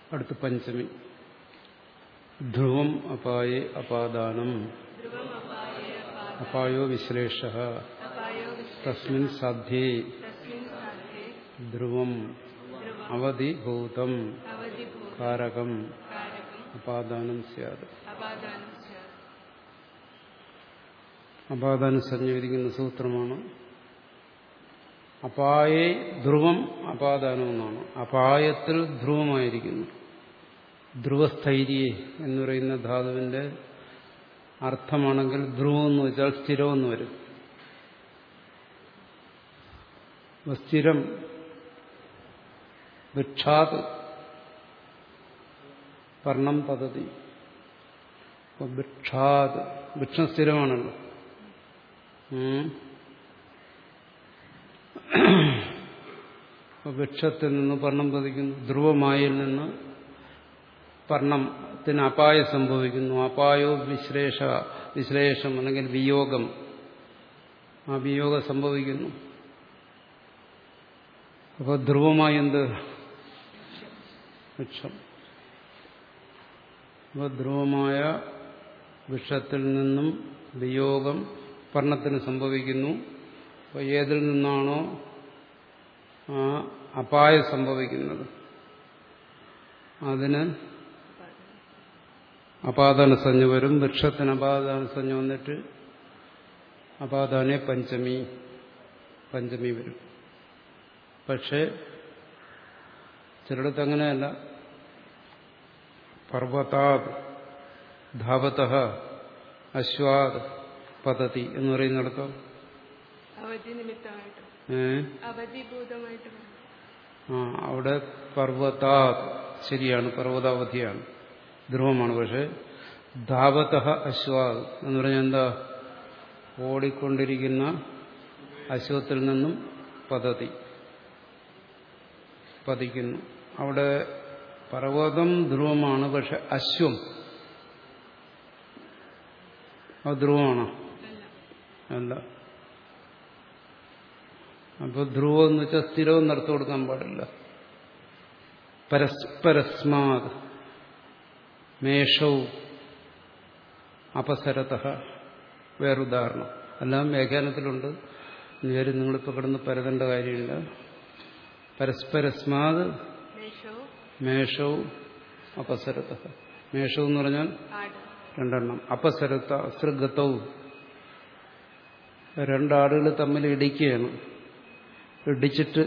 അടുത്ത് പഞ്ചമി ധ്രുവം അപായേ അപാദാനം ധ്രുവം അപായേ അപാദ അപായോ വിശ്ലേഷ അപായോ വിശ്വ തസ്മിൻ സാധ്യേ തസ്മിൻ സാധ്യേ ധ്രുവം ധ്രുവം അവധിഭൂതം അവധിഭൂത കാരകം കാരകം അപാദാനം സ്യാത് അപാദാനം സ്യാത് അപാദാനം സഞ്ജീവിക്കുന്ന സൂത്രമാണ് അപായേ ധ്രുവം അപാദാനം എന്നാണ് അപായത്തിൽ ധ്രുവമായിരിക്കുന്നു ധ്രുവസ്ഥൈര്യെ എന്ന് പറയുന്ന ധാതുവിന്റെ അർത്ഥമാണെങ്കിൽ ധ്രുവം എന്ന് വെച്ചാൽ സ്ഥിരമെന്ന് വരും അപ്പൊ സ്ഥിരം വൃക്ഷാത് വർണ്ണം പദ്ധതി അപ്പൊ വൃക്ഷാത് വൃക്ഷം സ്ഥിരമാണല്ലോ ഉം. അപ്പൊ വൃക്ഷത്തിൽ നിന്ന് പർണം പതിക്കുന്നു ധ്രുവമായിൽ നിന്ന് പർണത്തിന് അപായം സംഭവിക്കുന്നു അപായോ വിശ്ലേഷ വിശ്ലേഷം അല്ലെങ്കിൽ വിയോഗം ആ വിയോഗം സംഭവിക്കുന്നു അപ്പോൾ ധ്രുവമായി എന്ത് വൃക്ഷം അപ്പോൾ ധ്രുവമായ വൃക്ഷത്തിൽ നിന്നും വിയോഗം പർണത്തിന് സംഭവിക്കുന്നു അപ്പോൾ ഏതിൽ നിന്നാണോ ആ അപായം സംഭവിക്കുന്നത് അതിന് അപാദാന സഞ്ജ വരും വൃക്ഷത്തിന് അപാദാന സഞ്ജ വന്നിട്ട് അപാദാനെ പഞ്ചമി പഞ്ചമി വരും പക്ഷേ ചിലയിടത്ത് അങ്ങനെയല്ല പർവ്വതാത് ധാവത അശ്വാത് പതതി എന്ന് പറയുന്നിടത്തോ അവധി നിമിത്തമായിട്ട് ഏ അവധിഭൂതമായിട്ട് വരും. ആ അവിടെ പർവ്വതാ ശരിയാണ് പർവ്വതാവധിയാണ് ധ്രുവമാണ് പക്ഷെ ധാവത അശ്വാത് എന്ന് പറഞ്ഞാൽ എന്താ ഓടിക്കൊണ്ടിരിക്കുന്ന അശ്വത്തിൽ നിന്നും പതതി പതിക്കുന്നു അവിടെ പർവ്വതം ധ്രുവമാണ് പക്ഷെ അശ്വം അത് ധ്രുവമാണോ അല്ല അല്ല അപ്പൊ ധ്രുവം എന്ന് വെച്ചാൽ സ്ഥിരവും നടത്തി കൊടുക്കാൻ പാടില്ല പരസ്പരസ്മാത് മേഷവും അപസരത വേറുദാഹരണം എല്ലാം വ്യാഖ്യാനത്തിലുണ്ട് നേരം നിങ്ങളിപ്പോൾ കിടന്ന് പരതേണ്ട കാര്യമില്ല പരസ്പരസ്മാത് മേഷവും മേഷവും അപസരത മേഷവും എന്ന് പറഞ്ഞാൽ ആട് രണ്ടെണ്ണം അപസരത്ത അസൃഗത്തവും രണ്ടാടുകൾ തമ്മിൽ ഇടിക്കുകയാണ് ഇടിച്ചിട്ട്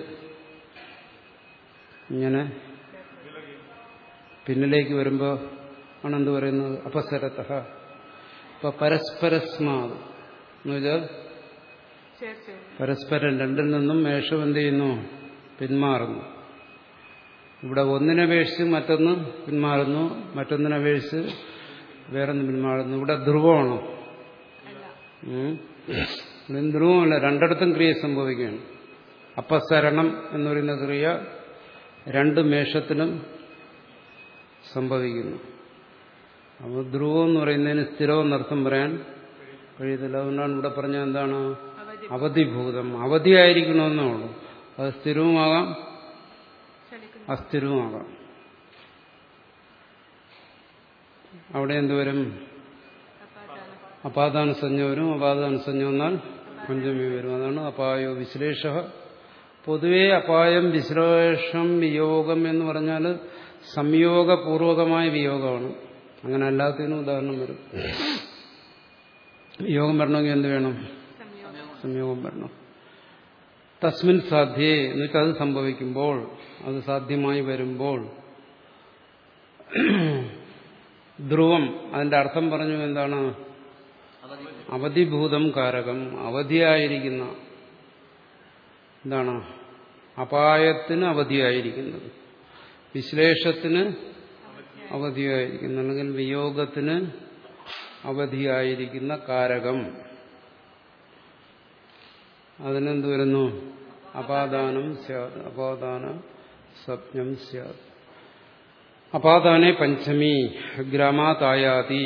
ഇങ്ങനെ പിന്നിലേക്ക് വരുമ്പോൾ ആണ് എന്ത് പറയുന്നത് അപസരത്ത ഇപ്പൊ പരസ്പരസ്മാത് എന്ന് വെച്ചാൽ ചേർച്ച പരസ്പരം രണ്ടിൽ നിന്നും മേഷം എന്ത് ചെയ്യുന്നു പിന്മാറുന്നു ഇവിടെ ഒന്നിനപേക്ഷിച്ച് മറ്റൊന്ന് പിന്മാറുന്നു മറ്റൊന്നിനപേക്ഷിച്ച് വേറൊന്ന് പിന്മാറുന്നു ഇവിടെ ധ്രുവമാണോ അല്ല ഉം. ഇവിടെ ധ്രുവമല്ല രണ്ടിടത്തും ക്രിയ സംഭവിക്കുകയാണ് അപസരണം എന്ന് പറയുന്ന ക്രിയ രണ്ട് മേഷത്തിനും സംഭവിക്കുന്നു അപ്പോൾ ധ്രുവം എന്ന് പറയുന്നതിന് സ്ഥിരമെന്നർത്ഥം പറയാൻ കഴിയത്തില്ല അതുകൊണ്ടാണ് ഇവിടെ പറഞ്ഞ എന്താണ് അവധി അവധിഭൂതം അവധിയായിരിക്കണമെന്നേ ഉള്ളൂ അത് സ്ഥിരവുമാകാം ചലിക്കുന്നു അസ്ഥിരവുമാകാം അവിടെ എന്തുവരും അപാദാനം അപാദാന സഞ്ജ വരും അപാദാന സഞ്ജ വന്നാൽ പഞ്ചമി വരും അതാണ് അപായോ വിശ്ലേഷ പൊതുവെ അപായം വിശ്ലേഷം വിയോഗം എന്ന് പറഞ്ഞാൽ സംയോഗപൂർവകമായ വിയോഗമാണ് അങ്ങനെ അല്ലാത്തതിനും ഉദാഹരണം വരും വിയോഗം വരണമെങ്കിൽ എന്ത് വേണം സംയോഗം സംയോഗം വരണം തസ്മിൻ സാധ്യേ എന്നുവെച്ചാൽ അത് സംഭവിക്കുമ്പോൾ അത് സാധ്യമായി വരുമ്പോൾ ധ്രുവം അതിന്റെ അർത്ഥം പറഞ്ഞു എന്താണ് അവധിഭൂതം കാരകം അവധിയായിരിക്കുന്ന എന്താണ് അപായത്തിന് അവധിയായിരിക്കുന്നത് വിശ്ലേഷത്തിന് അവധിയായിരിക്കുന്ന അല്ലെങ്കിൽ വിയോഗത്തിന് അവധിയായിരിക്കുന്ന കാരകം അതിനെന്ത് വരുന്നു അപാദാനം സ്യാത് അപാദാന സ്വപ്നം സ്യാത് അപാദാനെ പഞ്ചമി ഗ്രാമാതായാതി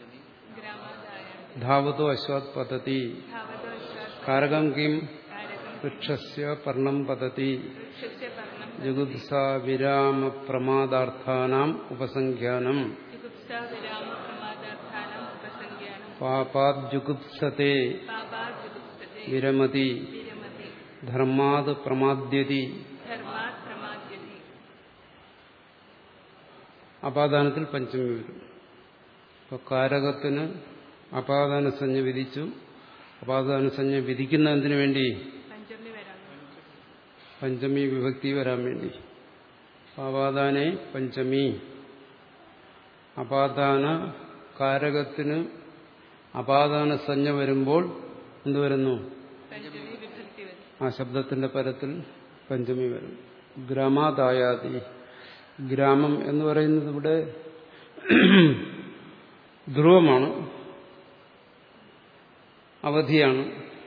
ഗ്രാമാദായ ധാവതോ അശ്വാത് പദ്ധതി ധാവതോ അശ്വാസ് കാരകം കിം കാരകം വൃക്ഷസ്യ പർണം പതതി വൃക്ഷസ്യ പർണം ജുഗുപ്സ വിരാമ പ്രമാദാർത്ഥാനാം ഉപസംഖ്യാനം ജുഗുപ്സ വിരാമ പ്രമാദാർത്ഥാനം ഉപസംഖ്യാനം പാപാത് ജുഗുപ്സത്തെ പാപാ ജുഗുപ്സത്തെ വിരമതി വിരമതി ധർമാത് പ്രമാദ്യതി ധർമാത് പ്രമാദ്യതി അപാദാനത്തിൽ പഞ്ചമി വരും ഇപ്പൊ കാരകത്തിന് അപാദാനസഞ്ജ വിധിച്ചു അപാദാനസഞ്ജ വിധിക്കുന്ന എന്തിനു വേണ്ടി പഞ്ചമി വരാൻ പഞ്ചമി വിഭക്തി വരാൻ വേണ്ടി അപാദാനെ പഞ്ചമി അപാദാന കാരകത്തിന് അപാദാന സഞ്ജ വരുമ്പോൾ എന്ത് വരുന്നു പഞ്ചമി വിഭക്തി വരും ആ ശബ്ദത്തിന്റെ പരത്തിൽ പഞ്ചമി വരും ഗ്രാമാദായാതി ഗ്രാമം എന്ന് പറയുന്നത് ഇവിടെ ധ്രുവമാണ് അവധിയാണ്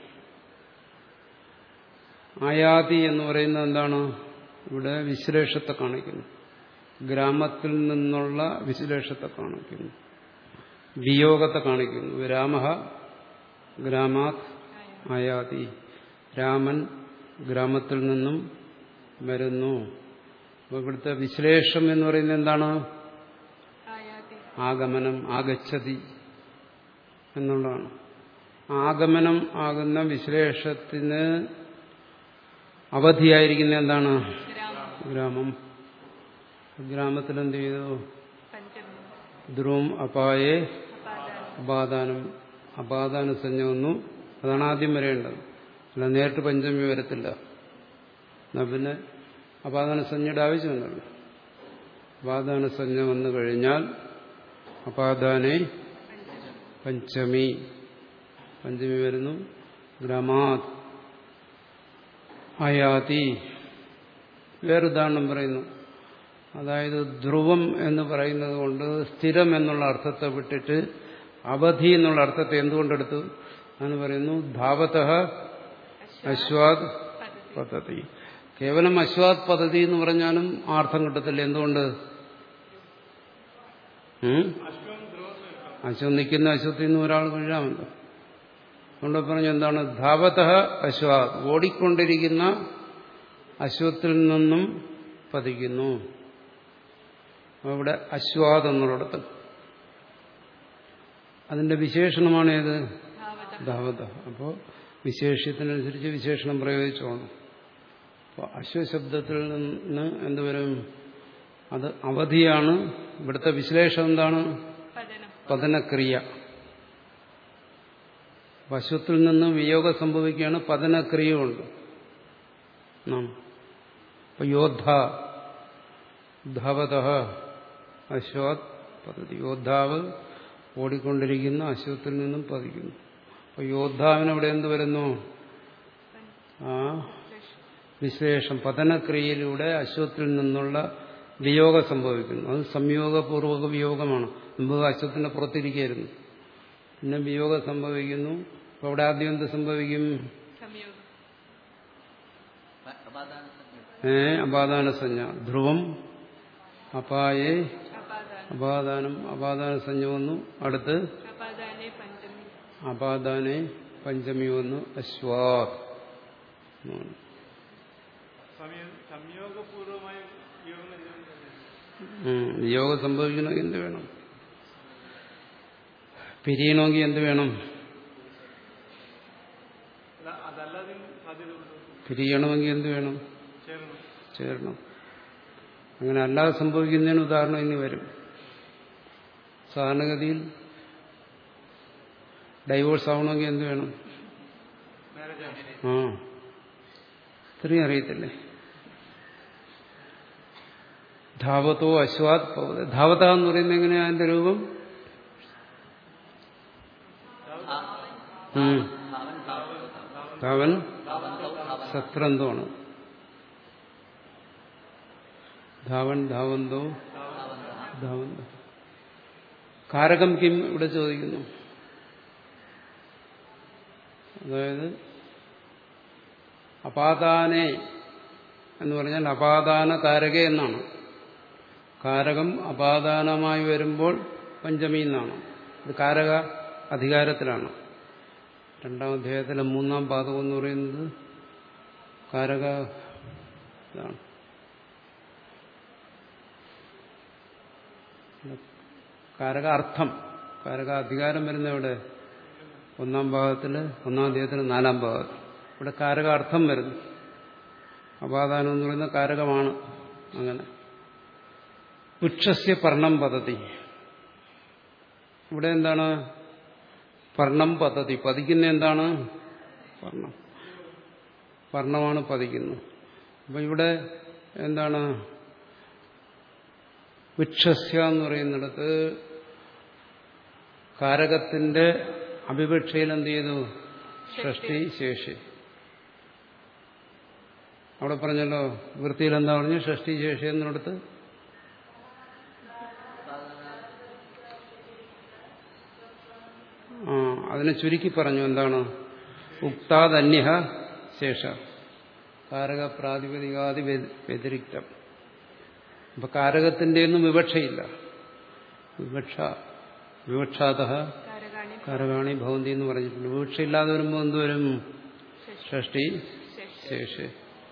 ആയാതി എന്ന് പറയുന്നത് എന്താണ് ഇവിടെ വിശ്ലേഷത്തെ കാണിക്കുന്നു ഗ്രാമത്തിൽ നിന്നുള്ള വിശ്ലേഷത്തെ കാണിക്കുന്നു വിയോഗത്തെ കാണിക്കുന്നു രാമ ഗ്രാമാത് ആയാതി രാമൻ ഗ്രാമത്തിൽ നിന്നും വരുന്നു അപ്പൊ ഇവിടുത്തെ വിശ്ലേഷം എന്ന് പറയുന്നത് എന്താണ് ആയാതി ആഗമനം ആഗച്ഛതി എന്നുള്ളതാണ് ആഗമനം ആകുന്ന വിശ്ലേഷത്തിന് അവധിയായിരിക്കുന്ന എന്താണ് ഗ്രാമം ഗ്രാമം ഗ്രാമത്തിൽ എന്ത് ചെയ്തു പഞ്ചമി ധ്രുവം അപായേ അപാദാനം അപാദാനം അപാദാന സഞ്ജ വന്നു അതാണ് ആദ്യം വരേണ്ടത് അല്ല നേരിട്ട് പഞ്ചമി വരത്തില്ല എന്നാ പിന്നെ അപാദാന സഞ്ജയുടെ ആവശ്യമുണ്ടല്ലോ അപാദാന സഞ്ജ വന്നു കഴിഞ്ഞാൽ അപാദാനെ പഞ്ചമി പഞ്ചമി വരുന്നു ഗ്രാമാത് അയാതി വേറൊരുദാഹരണം പറയുന്നു അതായത് ധ്രുവം എന്ന് പറയുന്നത് കൊണ്ട് സ്ഥിരം എന്നുള്ള അർത്ഥത്തെ വിട്ടിട്ട് അവധി എന്നുള്ള അർത്ഥത്തെ എന്തുകൊണ്ടെടുത്തു എന്ന് പറയുന്നു ധാവത അശ്വാദ് പദ്ധതി കേവലം അശ്വാദ് പദ്ധതി എന്ന് പറഞ്ഞാലും ആ അർത്ഥം കിട്ടത്തില്ല എന്തുകൊണ്ട് ഉം? അശ്വം നിൽക്കുന്ന അശ്വത്തിൽ നിന്ന് ഒരാൾ വീഴാമല്ലോ അതുകൊണ്ട് പറഞ്ഞു എന്താണ് ധാവത അശ്വാദ് ഓടിക്കൊണ്ടിരിക്കുന്ന അശ്വത്തിൽ നിന്നും പതിക്കുന്നു അപ്പൊ ഇവിടെ അശ്വാദ് എന്നുള്ളിടത്ത് അതിന്റെ വിശേഷണമാണ് ഏത് ധാവത ധാവത അപ്പോൾ വിശേഷ്യത്തിനനുസരിച്ച് വിശേഷണം പ്രയോഗിച്ചോണം അപ്പോൾ അശ്വശബ്ദത്തിൽ നിന്ന് എന്തുവരും അത് അവധിയാണ് ഇവിടുത്തെ വിശ്ലേഷം എന്താണ് പതനം പതനക്രിയ പശുത്തിൽ നിന്ന് വിയോഗം സംഭവിക്കുകയാണ് പതനക്രിയ കൊണ്ട് അപ്പൊ യോദ്ധ ധവത അശ്വാത് പദ്ധതി യോദ്ധാവ് ഓടിക്കൊണ്ടിരിക്കുന്ന അശ്വത്തിൽ നിന്നും പതിക്കുന്നു അപ്പൊ യോദ്ധാവിനവിടെ എന്ത് വരുന്നു ആ വിശേഷം പതനക്രിയയിലൂടെ അശ്വത്തിൽ നിന്നുള്ള വിയോഗം സംഭവിക്കുന്നു അത് സംയോഗപൂർവക വിയോഗമാണ് മുമ്പ് അശ്വത്തിന്റെ പുറത്തിരിക്കുകയായിരുന്നു പിന്നെ വിയോഗം സംഭവിക്കുന്നു അപ്പൊ അവിടെ ആദ്യം എന്ത് സംഭവിക്കും സംയോഗം ഏ അപാദാന സഞ്ജ ധ്രുവം അപായേ അപാദാനം അപാദാനം അപാദാന സഞ്ജ വന്നു അടുത്ത് അപാദാനെ പഞ്ചമി അപാദാനെ പഞ്ചമി വന്നു അശ്വാത് എന്നാണ്. സംയോഗപൂർവമായ യോഗം ഉം. വിയോഗം സംഭവിക്കണമെങ്കിൽ എന്ത് വേണം പിരിയണമെങ്കിൽ എന്ത് വേണം അതല്ലാതെ സാധ്യതയുണ്ട് പിരിയണമെങ്കിൽ എന്ത് വേണം ചേരണം ചേരണം അങ്ങനെ അല്ലാതെ സംഭവിക്കുന്നതിന് ഉദാഹരണം ഇനി വരും സാധാരണഗതിയിൽ ഡൈവോഴ്സ് ആവണമെങ്കിൽ എന്ത് വേണം മാരേജ് ആ ഇത്രയും അറിയത്തില്ലേ ധാവത്തോ അശ്വാത് പവത ധാവത എന്ന് പറയുന്നത് എങ്ങനെയാ അതിന്റെ രൂപം ഉം. ധാവൻ സത്രന്തമാണ് ധാവൻ ധാവന്തോ ധാവന്തോ കാരകം കിം ഇവിടെ ചോദിക്കുന്നു അതായത് അപാദാനെ എന്ന് പറഞ്ഞാൽ അപാദാന കാരക എന്നാണ് കാരകം അപാദാനമായി വരുമ്പോൾ പഞ്ചമി എന്നാണ് ഇത് കാരക അധികാരത്തിലാണ് രണ്ടാം അധ്യായത്തിലെ മൂന്നാം പാദം എന്ന് പറയുന്നത് കാരക ഇതാണ് കാരക അർത്ഥം കാരക അധികാരം വരുന്ന ഇവിടെ ഒന്നാം ഭാഗത്തില് ഒന്നാം അധ്യായത്തിൽ നാലാം ഭാഗത്ത് ഇവിടെ കാരക അർത്ഥം വരുന്നു അപാദാനം എന്ന് പറയുന്ന കാരകമാണ് അങ്ങനെ വൃക്ഷസ്യ പർണം പദ്ധതി ഇവിടെ എന്താണ് പർണം പദ്ധതി പതിക്കുന്ന എന്താണ് പർണം പർണമാണ് പതിക്കുന്നത് അപ്പൊ ഇവിടെ എന്താണ് വൃക്ഷസ്യ എന്ന് പറയുന്നിടത്ത് കാരകത്തിന്റെ അഭിപേക്ഷയിൽ എന്ത് ചെയ്തു ഷഷ്ടി ശേഷി അവിടെ പറഞ്ഞല്ലോ വൃത്തിയിൽ എന്താ പറഞ്ഞു ഷഷ്ടി ശേഷി എന്നിടത്ത് ആ അതിനെ ചുരുക്കി പറഞ്ഞു എന്താണ് ഉക്താദന്യ ശേഷ കാരക പ്രാതിപതികാതി വ്യതിരിക്തം അപ്പൊ കാരകത്തിന്റെ ഒന്നും വിവക്ഷയില്ല വിവക്ഷ വിവക്ഷാത കാരകാണി കാരകാണി ഭവന്തി എന്ന് പറഞ്ഞിട്ടുണ്ട് വിവക്ഷയില്ലാതെ വരുമ്പോൾ എന്തുവരും ഷഷ്ടി ശേഷി ശേഷി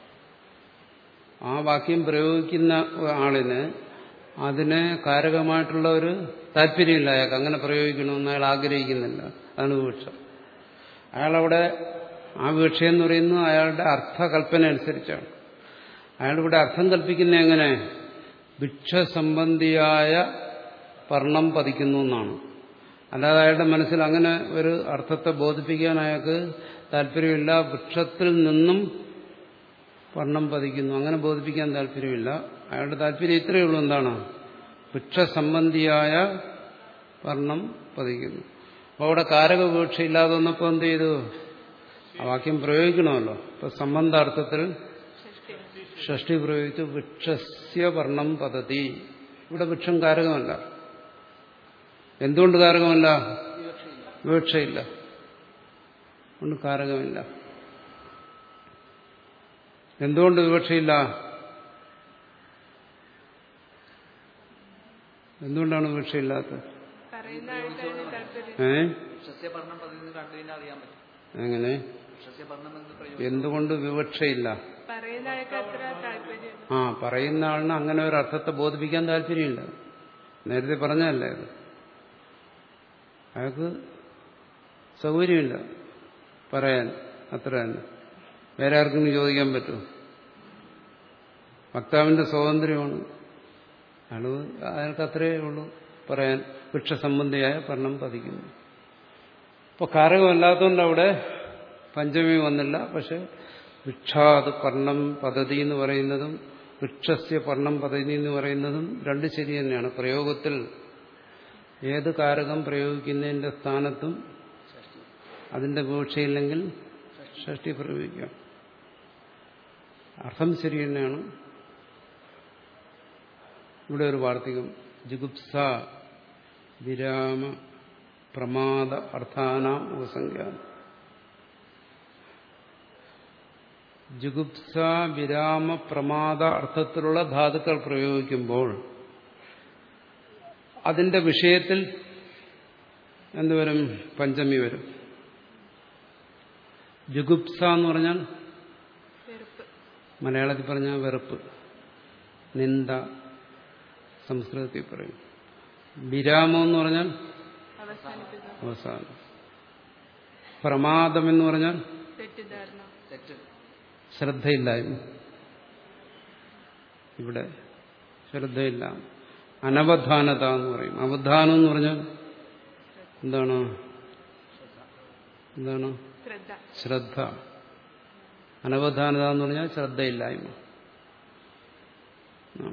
ആ വാക്യം പ്രയോഗിക്കുന്ന ആളിന് അതിന് കാരകമായിട്ടുള്ള ഒരു താല്പര്യമില്ല അയാൾക്ക് അങ്ങനെ പ്രയോഗിക്കണമെന്ന് അയാൾ ആഗ്രഹിക്കുന്നില്ല അതാണ് വിവക്ഷ അയാളവിടെ ആ വിവക്ഷ എന്ന് പറയുന്നത് അയാളുടെ അർത്ഥകൽപ്പന അനുസരിച്ചാണ് അയാളിവിടെ അർത്ഥം കൽപ്പിക്കുന്ന എങ്ങനെ ഭിക്ഷ സംബന്ധിയായ പർണം പതിക്കുന്നു എന്നാണ് അല്ലാതെ അയാളുടെ മനസ്സിൽ അങ്ങനെ ഒരു അർത്ഥത്തെ ബോധിപ്പിക്കാൻ അയാൾക്ക് താല്പര്യമില്ല വൃക്ഷത്തിൽ നിന്നും വർണ്ണം പതിക്കുന്നു അങ്ങനെ ബോധിപ്പിക്കാൻ താല്പര്യമില്ല അയാളുടെ താല്പര്യം ഇത്രയേ ഉള്ളൂ എന്താണ് വൃക്ഷസംബന്ധിയായ വർണ്ണം പതിക്കുന്നു അപ്പോൾ അവിടെ കാരക വീക്ഷ ഇല്ലാതെ വന്നപ്പോൾ എന്ത് ചെയ്തു ആ വാക്യം പ്രയോഗിക്കണമല്ലോ ഇപ്പൊ സംബന്ധാർത്ഥത്തിൽ ഷഷ്ടി പ്രയോഗിച്ചു വൃക്ഷസ്യ വർണ്ണം പദ്ധതി ഇവിടെ വൃക്ഷം കാരകമല്ല എന്തുകൊണ്ട് കാരകമല്ല വിവക്ഷയില്ല കൊണ്ട് കാരകമില്ല എന്തുകൊണ്ട് വിവക്ഷയില്ല എന്തുകൊണ്ടാണ് വിവക്ഷയില്ലാത്തത് പറയുന്ന ആൾക്കാരുടെ താല്പര്യം ഏ സസ്യപർണം പദ്ധതി കണ്ടു കഴിഞ്ഞാൽ അറിയാൻ പറ്റും എങ്ങനെ സസ്യപർണം എന്ന് പ്രയോഗം എന്തുകൊണ്ട് വിവക്ഷയില്ല പറയുന്ന ആൾക്ക് അത്ര താല്പര്യം ആ പറയുന്ന ആളിന് അങ്ങനെ ഒരു അർത്ഥത്തെ ബോധിപ്പിക്കാൻ താല്പര്യമില്ല നേരത്തെ പറഞ്ഞതല്ലേ അത് അയാൾക്ക് സൗകര്യമില്ല പറയാൻ അത്ര തന്നെ വേറെ ആർക്കും ചോദിക്കാൻ പറ്റുമോ വക്താവിന്റെ സ്വാതന്ത്ര്യമാണ് അയാൾ അയാൾക്ക് അത്രയേ ഉള്ളൂ പറയാൻ വൃക്ഷസംബന്ധിയായ പഠനം പതിക്കുന്നു ഇപ്പോൾ കാരകമല്ലാത്തതുകൊണ്ട് അവിടെ പഞ്ചമി വന്നില്ല പക്ഷെ വൃക്ഷാത് പർണം പദ്ധതി എന്ന് പറയുന്നതും വൃക്ഷസ്യ പർണം പദ്ധതി എന്ന് പറയുന്നതും രണ്ട് ശരി തന്നെയാണ് പ്രയോഗത്തിൽ ഏത് കാരകം പ്രയോഗിക്കുന്നതിന്റെ സ്ഥാനത്തും അതിന്റെ വീഴ്ചയില്ലെങ്കിൽ ഷഷ്ടി പ്രയോഗിക്കാം അർത്ഥം ശരി തന്നെയാണ് ഇവിടെ ഒരു വാർത്തികം ജുഗുപ്സ വിരാമ പ്രമാദ അർത്ഥാനാം ഉപസംഖ്യാനം ജുഗുപ്സ വിരാമ പ്രമാദ അർത്ഥത്തിലുള്ള ധാതുക്കൾ പ്രയോഗിക്കുമ്പോൾ അതിന്റെ വിഷയത്തിൽ എന്തുവരും പഞ്ചമി വരും ജുഗുപ്സ എന്ന് പറഞ്ഞാൽ വെറുപ്പ് മലയാളത്തിൽ പറഞ്ഞാൽ വെറുപ്പ് നിന്ദ സംസ്കൃതത്തിൽ പറയും വിരാമം എന്ന് പറഞ്ഞാൽ അവസാനിപ്പിക്കുക അവസാനം പ്രമാദം എന്ന് പറഞ്ഞാൽ തെറ്റിദ്ധാരണ തെറ്റ് ശ്രദ്ധയില്ലായ്മ ഇവിടെ ശ്രദ്ധയില്ല അനവധാനത എന്ന് പറയും അവധാനം എന്ന് പറഞ്ഞാൽ എന്താണ് എന്താണ് ശ്രദ്ധ ശ്രദ്ധ അനവധാനത എന്ന് പറഞ്ഞാൽ ശ്രദ്ധയില്ലായ്മ ആ.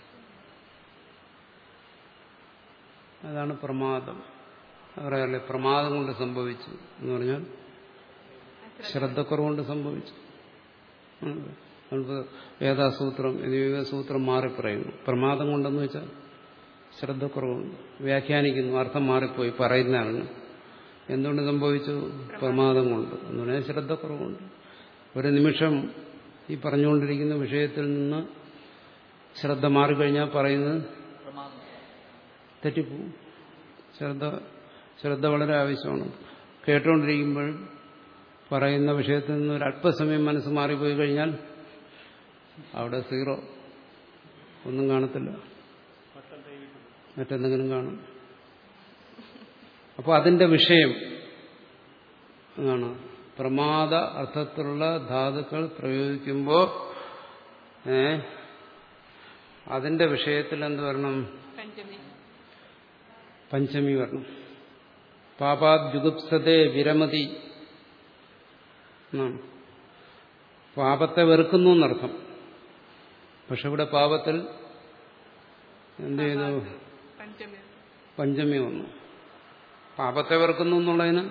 അതാണ് പ്രമാദം പറയാറില്ലേ പ്രമാദം കൊണ്ട് സംഭവിച്ചു എന്ന് പറഞ്ഞാൽ ശ്രദ്ധക്കുറവുകൊണ്ട് സംഭവിച്ചു ഉം. നമുക്ക് വേദാസൂത്രം എന്നിവ സൂത്രം മാറി പറയുന്നു പ്രമാദം കൊണ്ടെന്ന് വെച്ചാൽ ശ്രദ്ധക്കുറവുണ്ട് വ്യാഖ്യാനിക്കുന്നു അർത്ഥം മാറിപ്പോയി പറയുന്ന ആളിന് എന്തുകൊണ്ട് സംഭവിച്ചു പ്രമാദം കൊണ്ട് എന്ന് പറഞ്ഞാൽ ശ്രദ്ധക്കുറവുണ്ട് ഒരു നിമിഷം ഈ പറഞ്ഞുകൊണ്ടിരിക്കുന്ന വിഷയത്തിൽ നിന്ന് ശ്രദ്ധ മാറിക്കഴിഞ്ഞാൽ പറയുന്നത് പ്രമാദം തെറ്റിപ്പോവും ശ്രദ്ധ ശ്രദ്ധ വളരെ ആവശ്യമാണ് കേട്ടുകൊണ്ടിരിക്കുമ്പോഴും പറയുന്ന വിഷയത്തിൽ നിന്ന് ഒരു അല്പസമയം മനസ്സ് മാറിപ്പോയി കഴിഞ്ഞാൽ അവിടെ സീറോ ഒന്നും കാണത്തില്ല മറ്റെന്തെങ്കിലും കാണും അപ്പോൾ അതിന്റെ വിഷയം എന്നാണ് പ്രമാദ അർത്ഥത്തിലുള്ള ധാതുക്കൾ പ്രയോഗിക്കുമ്പോൾ ഏ അതിന്റെ വിഷയത്തിൽ എന്ത് വരണം പഞ്ചമി പഞ്ചമി വരണം പാപാത് ജുഗുപ്സതേ വിരമതി എന്നാണ് പാപത്തെ വെറുക്കുന്നു എന്നർത്ഥം പക്ഷെ ഇവിടെ പാപത്തിൽ എന്ത് ചെയ്തു പഞ്ചമി പഞ്ചമി വന്നു പാപത്തെ വെറുക്കുന്നു എന്നുള്ളതിന്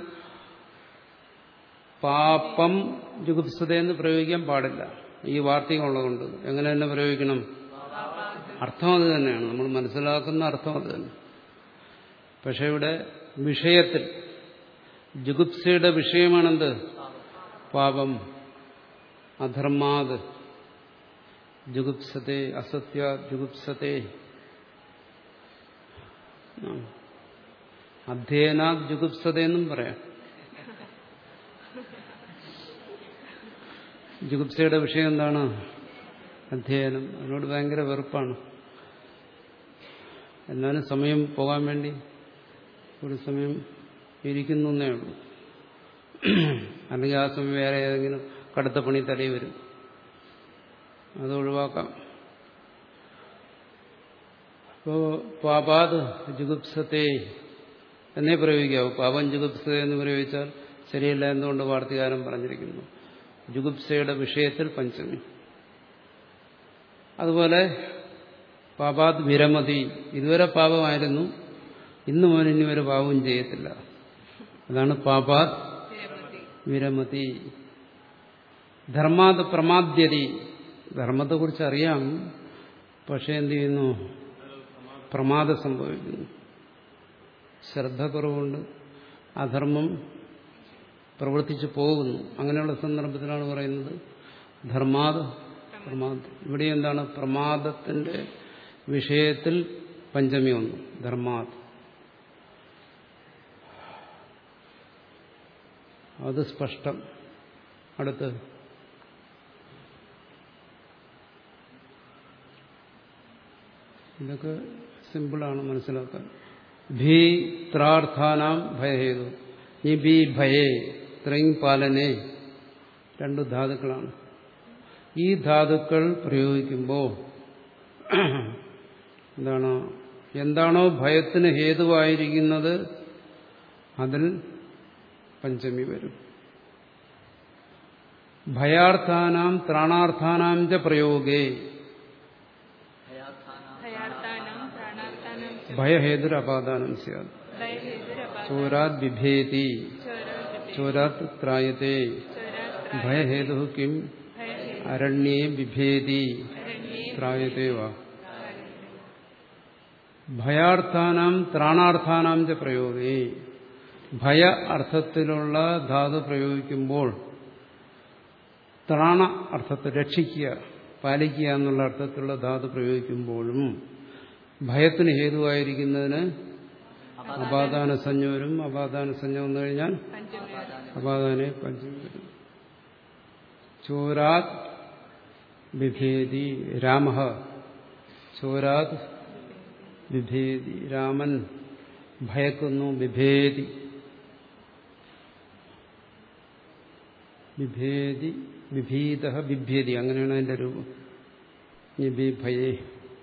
പാപം ജുഗുപ്സത എന്ന് പ്രയോഗിക്കാൻ പാടില്ല ഈ വാർത്തകം ഉള്ളതുകൊണ്ട് എങ്ങനെ തന്നെ പ്രയോഗിക്കണം അർത്ഥം അത് തന്നെയാണ് നമ്മൾ മനസ്സിലാക്കുന്ന അർത്ഥം അത് തന്നെ പക്ഷെ ഇവിടെ വിഷയത്തിൽ ജുഗുപ്സയുടെ വിഷയമാണെന്ത് പാപം അധർമാത് ജുഗുപ്സത്തെ അസത്യ ജുഗുപ്സത്തെ അധ്യയനാത് ജുഗുപ്സത എന്നും പറയാം ജുഗുപ്സയുടെ വിഷയം എന്താണ് അധ്യയനം അതിനോട് ഭയങ്കര വെറുപ്പാണ് എന്നാലും സമയം പോകാൻ വേണ്ടി ഒരു സമയം ഇരിക്കുന്നു എന്നേ ഉള്ളൂ അല്ലെങ്കിൽ ആ സമയം വേറെ ഏതെങ്കിലും കടുത്ത പണി തലയിൽ വരും അത് ഒഴിവാക്കാം അപ്പോ പാപാത് ജുഗുപ്സത്തെ എന്നേ പ്രയോഗിക്കാവൂ പാപം ജുഗുപ്സത എന്ന് പ്രയോഗിച്ചാൽ ശരിയല്ല എന്തുകൊണ്ട് വാർത്തകാരൻ പറഞ്ഞിരിക്കുന്നു ജുഗുപ്സയുടെ വിഷയത്തിൽ പഞ്ചമി അതുപോലെ പാപാത് വിരമതി ഇതുവരെ പാപമായിരുന്നു ഇന്നു മുതൽ ഇനി ഒരു പാപവും ചെയ്യത്തില്ല അതാണ് പാപാത് വിരമതി വിരമതി ധർമാത് പ്രമാദ്യതി ധർമ്മത്തെക്കുറിച്ച് അറിയാം പക്ഷെ എന്ത് ചെയ്യുന്നു പ്രമാദം സംഭവിക്കുന്നു ശ്രദ്ധ കുറവുണ്ട് അധർമ്മം പ്രവർത്തിച്ചു പോകുന്നു അങ്ങനെയുള്ള സന്ദർഭത്തിലാണ് പറയുന്നത് ധർമാത് പ്രമാദ് ഇവിടെ എന്താണ് പ്രമാദത്തിന്റെ വിഷയത്തിൽ പഞ്ചമി വന്നു ധർമാത് അത് സ്പഷ്ടം അടുത്ത് ഇതൊക്കെ സിമ്പിളാണ് മനസ്സിലാക്കാൻ ഭീ ത്രാർത്ഥാനാം ഭയഹേതു ഈ ബി ഭയേ ത്രയും പാലനെ രണ്ടു ധാതുക്കളാണ് ഈ ധാതുക്കൾ പ്രയോഗിക്കുമ്പോൾ എന്താണ് എന്താണോ ഭയത്തിന് ഹേതുവായിരിക്കുന്നത് അതിൽ പഞ്ചമി വരും ഭയാർത്ഥാനാം ത്രാണാർത്ഥാനാം ച പ്രയോഗേ ഭയാർത്ഥാനാം ഭയാർത്ഥാനം പ്രാണാർത്ഥാനം ച ഭയഹേതുരപാദാനം സ്യാത് ഭയഹേതുരപാദം ചോരാത് ബിഭേതി ചോരോജപി ചോരാത് ത്രായത്തെ ചോരാത്ര ഭയഹേതു കിം ഭയഹേതു അരണ്യേ ബിഭേതി അരണ്യേ ത്രായത്തെ വാ ഭയാർത്ഥാനാം ത്രാണാർത്ഥാനാം ച പ്രയോഗേ ഭയ അർത്ഥത്തിലുള്ള ധാതു പ്രയോഗിക്കുമ്പോൾ ത്രാണ അർത്ഥത്തിൽ രക്ഷിക്കുക പാലിക്കുക എന്നുള്ള അർത്ഥത്തിലുള്ള ധാതു പ്രയോഗിക്കുമ്പോഴും ഭയത്തിന് ഹേതുവായിരിക്കുന്നതിന് അപാദാന സഞ്ജ വരും അപാദാന സഞ്ജ വന്നു കഴിഞ്ഞാൽ പഞ്ചമി അപാദാനെ പഞ്ചമി വരും ചോരാത് ബിഭേദി രാമ ചോരാത് ബിഭേദി രാമൻ ഭയക്കുന്നു ബിഭേദി ബിഭേദി ബിഭീത ബിഭ്യതി അങ്ങനെയാണ് അതിന്റെ രൂപം ഇനി ബിഭയേ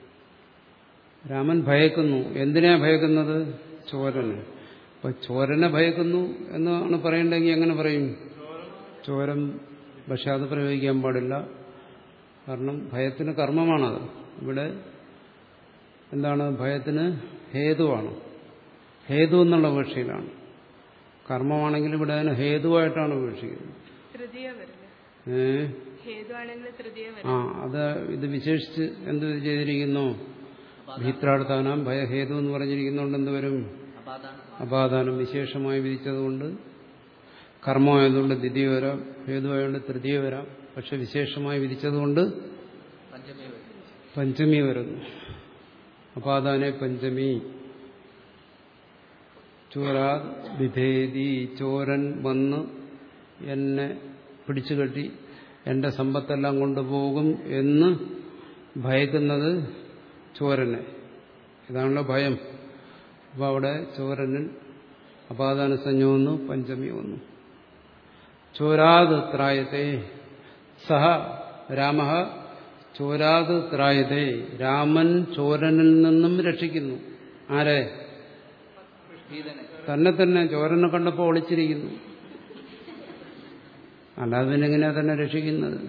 രാമൻ ഭയക്കുന്നു എന്തിനാ ഭയക്കുന്നത് ചോരന് അപ്പൊ ചോരനെ ഭയക്കുന്നു എന്നാണ് പറയണ്ടെങ്കിൽ എങ്ങനെ പറയും ചോരം പക്ഷെ അത് പ്രയോഗിക്കാൻ പാടില്ല കാരണം ഭയത്തിന് കർമ്മമാണത് ഇവിടെ എന്താണ് ഭയത്തിന് ഹേതുവാണ് ഹേതു എന്നുള്ള വീക്ഷയിലാണ് കർമ്മമാണെങ്കിൽ ഇവിടെ അതിന് ഹേതുവായിട്ടാണ് വീക്ഷിക്കുന്നത് തൃതീയ വരില്ല ഏ ഹേതു ആണെങ്കിൽ തൃതീയ ആ വരും അത് ഇത് വിശേഷിച്ച് എന്ത് ചെയ്തിരിക്കുന്നു ഭീത്രാർത്ഥാനാം ഭയഹേതു എന്ന് പറഞ്ഞിരിക്കുന്നതുകൊണ്ട് എന്ത് വരും അപാദാനം അപാദാനം വിശേഷമായി വിധിച്ചതുകൊണ്ട് കർമ്മമായതുകൊണ്ട് ദ്വിതീയ വരാം ഹേതുവായതുകൊണ്ട് തൃതീയ വരാം പക്ഷെ വിശേഷമായി വിധിച്ചതുകൊണ്ട് പഞ്ചമി വരും പഞ്ചമി വരുന്നു അപാദാനെ പഞ്ചമി ചോരാ വിഭേദി ചോരൻ വന്ന് എന്നെ പിടിച്ചു കെട്ടി എന്റെ സമ്പത്തെല്ലാം കൊണ്ടുപോകും എന്ന് ഭയക്കുന്നത് ചോരനെ ഇതാണല്ലോ ഭയം അപ്പോൾ അവിടെ ചോരനിൽ അപാദാന സംജ്ഞ വന്നു പഞ്ചമി വന്നു ചോരാത് ത്രായത്തെ സഹ രാമ ചോരാത് ത്രായത്തെ രാമൻ ചോരനിൽ നിന്നും രക്ഷിക്കുന്നു ആരെ ഭീതനെ തന്നെ തന്നെ ചോരനെ കണ്ടപ്പോൾ ഒളിച്ചിരിക്കുന്നു അല്ലാതെ പിന്നെ എങ്ങനെയാ തന്നെ രക്ഷിക്കുന്നത്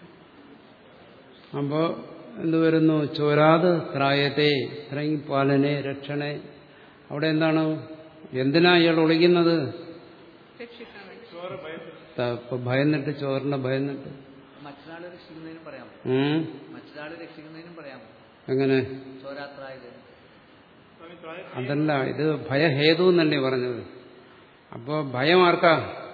അപ്പോ എന്ത് വരുന്നു ചോരാത് ത്രായത്തെ ഇറങ്ങി പാലനെ രക്ഷണെ അവിടെ എന്താണ് എന്തിനാ ഇയാൾ ഒളിക്കുന്നത് രക്ഷിക്കാൻ വേണ്ടി ചോര ഭയത്തിൽ ത- ഇപ്പൊ ഭയന്നിട്ട് ചോറിനെ ഭയന്നിട്ട് മറ്റൊരാളെ രക്ഷിക്കുന്നതിനും പറയാമോ ഉം. മറ്റൊരാളെ രക്ഷിക്കുന്നതിനും പറയാമോ എങ്ങനെ ചോരാത്രായത് സ്വാമി പ്രായ അതല്ല ഇത് ഭയഹേതു എന്നല്ലേ പറഞ്ഞത് അപ്പോ ഭയം ആർക്കാ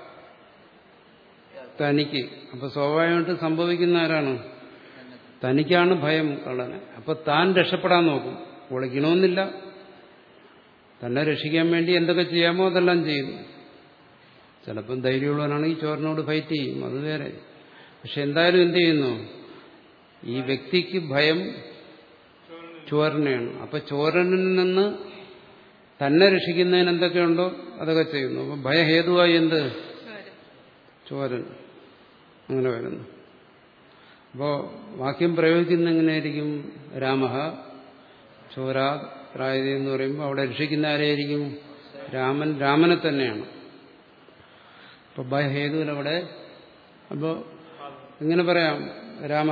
തനിക്ക് അപ്പൊ സ്വാഭാവികമായിട്ട് സംഭവിക്കുന്ന ആരാണ് തനിക്കാണ് ഭയം കള്ളന് അപ്പൊ താൻ രക്ഷപ്പെടാൻ നോക്കും ഒളിക്കണമെന്നില്ല തന്നെ രക്ഷിക്കാൻ വേണ്ടി എന്തൊക്കെ ചെയ്യാമോ അതെല്ലാം ചെയ്യുന്നു ചിലപ്പം ധൈര്യമുള്ളവനാണെങ്കിൽ ചോരനോട് ഫൈറ്റ് ചെയ്യും അത് വേറെ പക്ഷെ എന്തായാലും എന്ത് ചെയ്യുന്നു ഈ വ്യക്തിക്ക് ഭയം ചോരനെയാണ് അപ്പൊ ചോരനിൽ നിന്ന് തന്നെ രക്ഷിക്കുന്നതിന് എന്തൊക്കെയുണ്ടോ അതൊക്കെ ചെയ്യുന്നു അപ്പൊ ഭയഹേതുവായി എന്ത് ചോര ചോരൻ അങ്ങനെ വരുന്നു അപ്പോ വാക്യം പ്രയോഗിക്കുന്ന എങ്ങനെയായിരിക്കും രാമ ചോരാ പ്രായത എന്ന് പറയുമ്പോൾ അവിടെ രക്ഷിക്കുന്ന ആരെയായിരിക്കും രാമൻ രാമനെ തന്നെയാണ് അപ്പൊ ഭയഹേതുവിലവിടെ അപ്പോ എങ്ങനെ പറയാം രാമ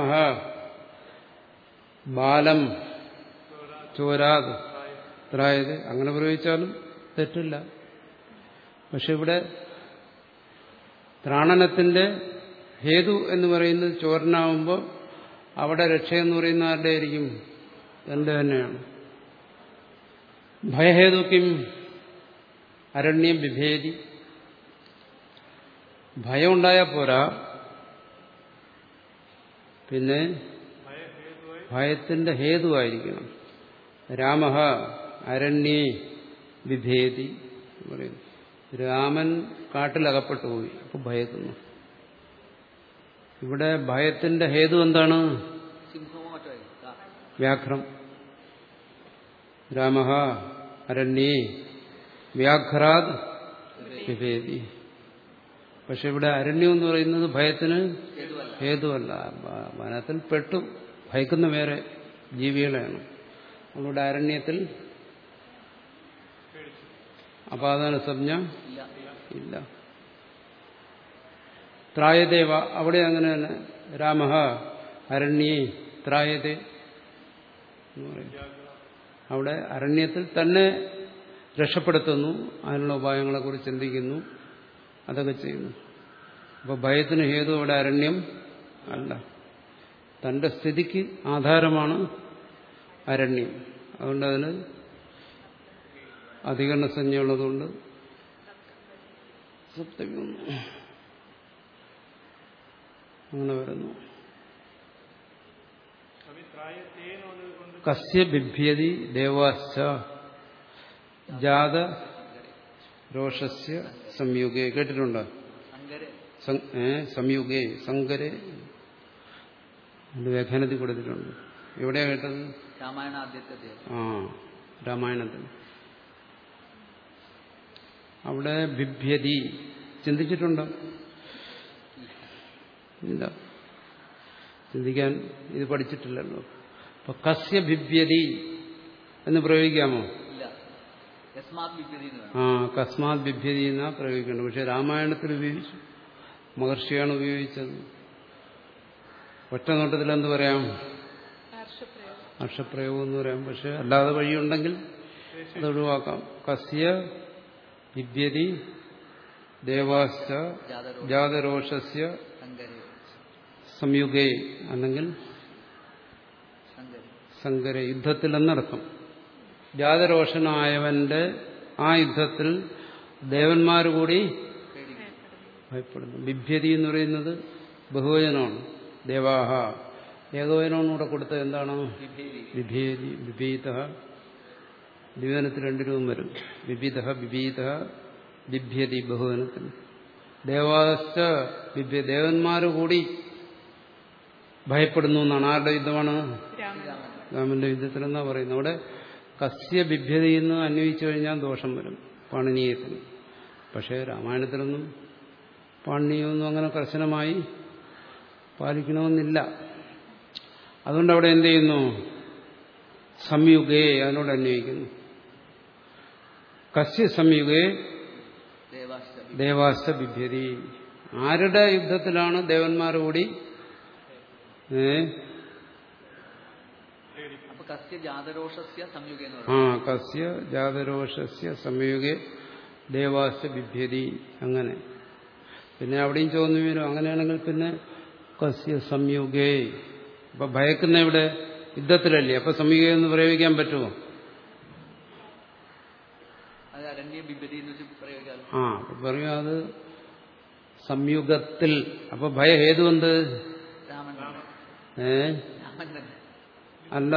ബാലം ചോരാത് ത്രായത് അങ്ങനെ പ്രയോഗിച്ചാലും തെറ്റില്ല പക്ഷെ ഇവിടെ ത്രാണനത്തിന്റെ ഹേതു എന്ന് പറയുന്നത് ചോരനാവുമ്പോൾ അവിടെ രക്ഷ എന്ന് പറയുന്ന ആരുടെ ആയിരിക്കും തന്റെ തന്നെയാണ് ഭയഹേതുക്കും അരണ്യം വിഭേദി ഭയം ഉണ്ടായാൽ പോരാ പിന്നെ ഭയത്തിന്റെ ഹേതുവായിരിക്കണം രാമ അരണ്യേ വിഭേദി എന്ന് പറയുന്നു രാമൻ കാട്ടിലകപ്പെട്ടു പോയി അപ്പൊ ഭയക്കുന്നു ഇവിടെ ഭയത്തിന്റെ ഹേതു എന്താണ് സിംഹമോ മറ്റോ ആയിരിക്കും. ആ, വ്യാഘ്രം രാമ അരണ്യേ വ്യാഘ്രാത് വിഭേദി പക്ഷെ ഇവിടെ അരണ്യം എന്ന് പറയുന്നത് ഭയത്തിന് ഹേതുവല്ല. ഹേതുവല്ല വ- വനത്തിൽ പെട്ടു ഭയക്കുന്ന വേറെ ജീവികളെയാണ് നമ്മളുടെ അരണ്യത്തിൽ അപാദാന സംജ്ഞ ഇല്ല ഇല്ല ത്രായദേവ അവിടെ അങ്ങനെ തന്നെ രാമ അരണ്യേ ത്രായതേ എന്ന് പറയും അവിടെ അരണ്യത്തിൽ തന്നെ രക്ഷപ്പെടുത്തുന്നു അതിനുള്ള ഉപായങ്ങളെക്കുറിച്ച് ചിന്തിക്കുന്നു അതൊക്കെ ചെയ്യുന്നു അപ്പോൾ ഭയത്തിന് ഹേതു അവിടെ അരണ്യം അല്ല തന്റെ സ്ഥിതിക്ക് ആധാരമാണ് അരണ്യം അതുകൊണ്ട് അതിന് അധികരണ സംജ്ഞയുള്ളതുകൊണ്ട് സപ്തമി വന്നു അങ്ങനെ വരുന്നു സ്വാമി പ്രായത്തേനോട് കൊണ്ട് കസ്യ ബിഭ്യതി ദേവാശ്ച ജാത രോഷസ്യ സംയുഗേ കേട്ടിട്ടുണ്ടോ സങ്കര സം- ഏ, സംയുഗേ സങ്കരെ അത് വ്യാഖ്യാനത്തിൽ കൊടുത്തിട്ടുണ്ട് എവിടെയാ കേട്ടത് രാമായണ ആദ്യത്തെ അധ്യായം ആ രാമായണത്തിൽ അവിടെ ബിഭ്യതി ചിന്തിച്ചിട്ടുണ്ടോ ഇല്ല ചിന്തിക്കാൻ ഇത് പഠിച്ചിട്ടില്ലല്ലോ അപ്പൊ കസ്യ ബിഭ്യതി എന്ന് പ്രയോഗിക്കാമോ ഇല്ല യസ്മാത് വിഭ്യതി എന്ന് വേണം ആ കസ്മാത് ബിഭ്യതി എന്നാ പ്രയോഗിക്കേണ്ടത് പക്ഷെ രാമായണത്തിൽ ഉപയോഗിച്ചു മഹർഷിയാണ് ഉപയോഗിച്ചത് ഒറ്റ നോട്ടത്തിൽ എന്ത് പറയാം ഹർഷപ്രയോഗം ഹർഷപ്രയോഗം എന്ന് പറയാം പക്ഷെ അല്ലാതെ വഴിയുണ്ടെങ്കിൽ അത് ഒഴിവാക്കാം കസ്യ വിദ്യതി ദേവാശ്ച ജാതരോ ജാതരോഷസ്യ സങ്കര സംയുഗേ അല്ലെങ്കിൽ സങ്കര സങ്കര യുദ്ധത്തിൽ എന്നർത്ഥം ജാതരോഷനായവന്റെ ആ യുദ്ധത്തിൽ ദേവന്മാർ കൂടി പേടിക്കും ഭയപ്പെടുന്നു ബിഭ്യതി എന്ന് പറയുന്നത് ബഹുവചനമാണ് ദേവാഹ ഏകവചനമാണ് ഇവിടെ കൊടുത്തത് എന്താണ് വിഭേദി വിഭേദി വിഭീത ദ്വിവനത്തിൽ രണ്ട് രൂപം വരും വിവിധ വിഭീത ബിഭ്യതി ബഹുവനത്തിൽ ദേവാശ്ച വിഭ്യ ദേവന്മാർ കൂടി ഭയപ്പെടുന്നു എന്നാണ് ആരുടെ യുദ്ധമാണ് രാമൻ രാമന്റെ യുദ്ധത്തിൽ എന്നാ പറയുന്നത് അവിടെ കസ്യ ബിഭ്യതയെന്ന് അന്വയിച്ചു കഴിഞ്ഞാൽ ദോഷം വരും പാണിനീയത്തിന് പക്ഷേ രാമായണത്തിലൊന്നും പാണിനീയമൊന്നും അങ്ങനെ കർശനമായി പാലിക്കണമെന്നില്ല അതുകൊണ്ട് അവിടെ എന്ത് ചെയ്യുന്നു സംയുഗേ അതിനോട് അന്വയിക്കുന്നു കസ്യ സംയുഗേ ദേവാശ്ച ദേവാശ്ച ബിഭ്യതി ആരുടെ യുദ്ധത്തിലാണ് ദേവന്മാർ കൂടി ഏ അപ്പൊ കസ്യ ജാതരോഷസ്യ സംയുഗം എന്ന് ആ പറയുന്നത് കസ്യ ജാതരോഷസ്യ സംയുഗെ ദേവാശ്ച ബിഭ്യതി അങ്ങനെ പിന്നെ അവിടെയും ചോദ്യം വരും അങ്ങനെയാണെങ്കിൽ പിന്നെ കസ്യ സംയുഗേ അപ്പൊ ഭയക്കുന്ന ഇവിടെ യുദ്ധത്തിലല്ലേ അപ്പൊ സംയുഗ എന്ന് പ്രയോഗിക്കാൻ പറ്റുമോ അത് അരണ്യ ബിബരി എന്ന് വെച്ച് പ്രയോഗിക്കാറ് ആ അപ്പൊ പറയും അത് സംയുഗത്തിൽ അപ്പൊ ഭയഹേതു എന്ത് രാമൻ തന്നെ. ഏ രാമൻ തന്നെ അല്ല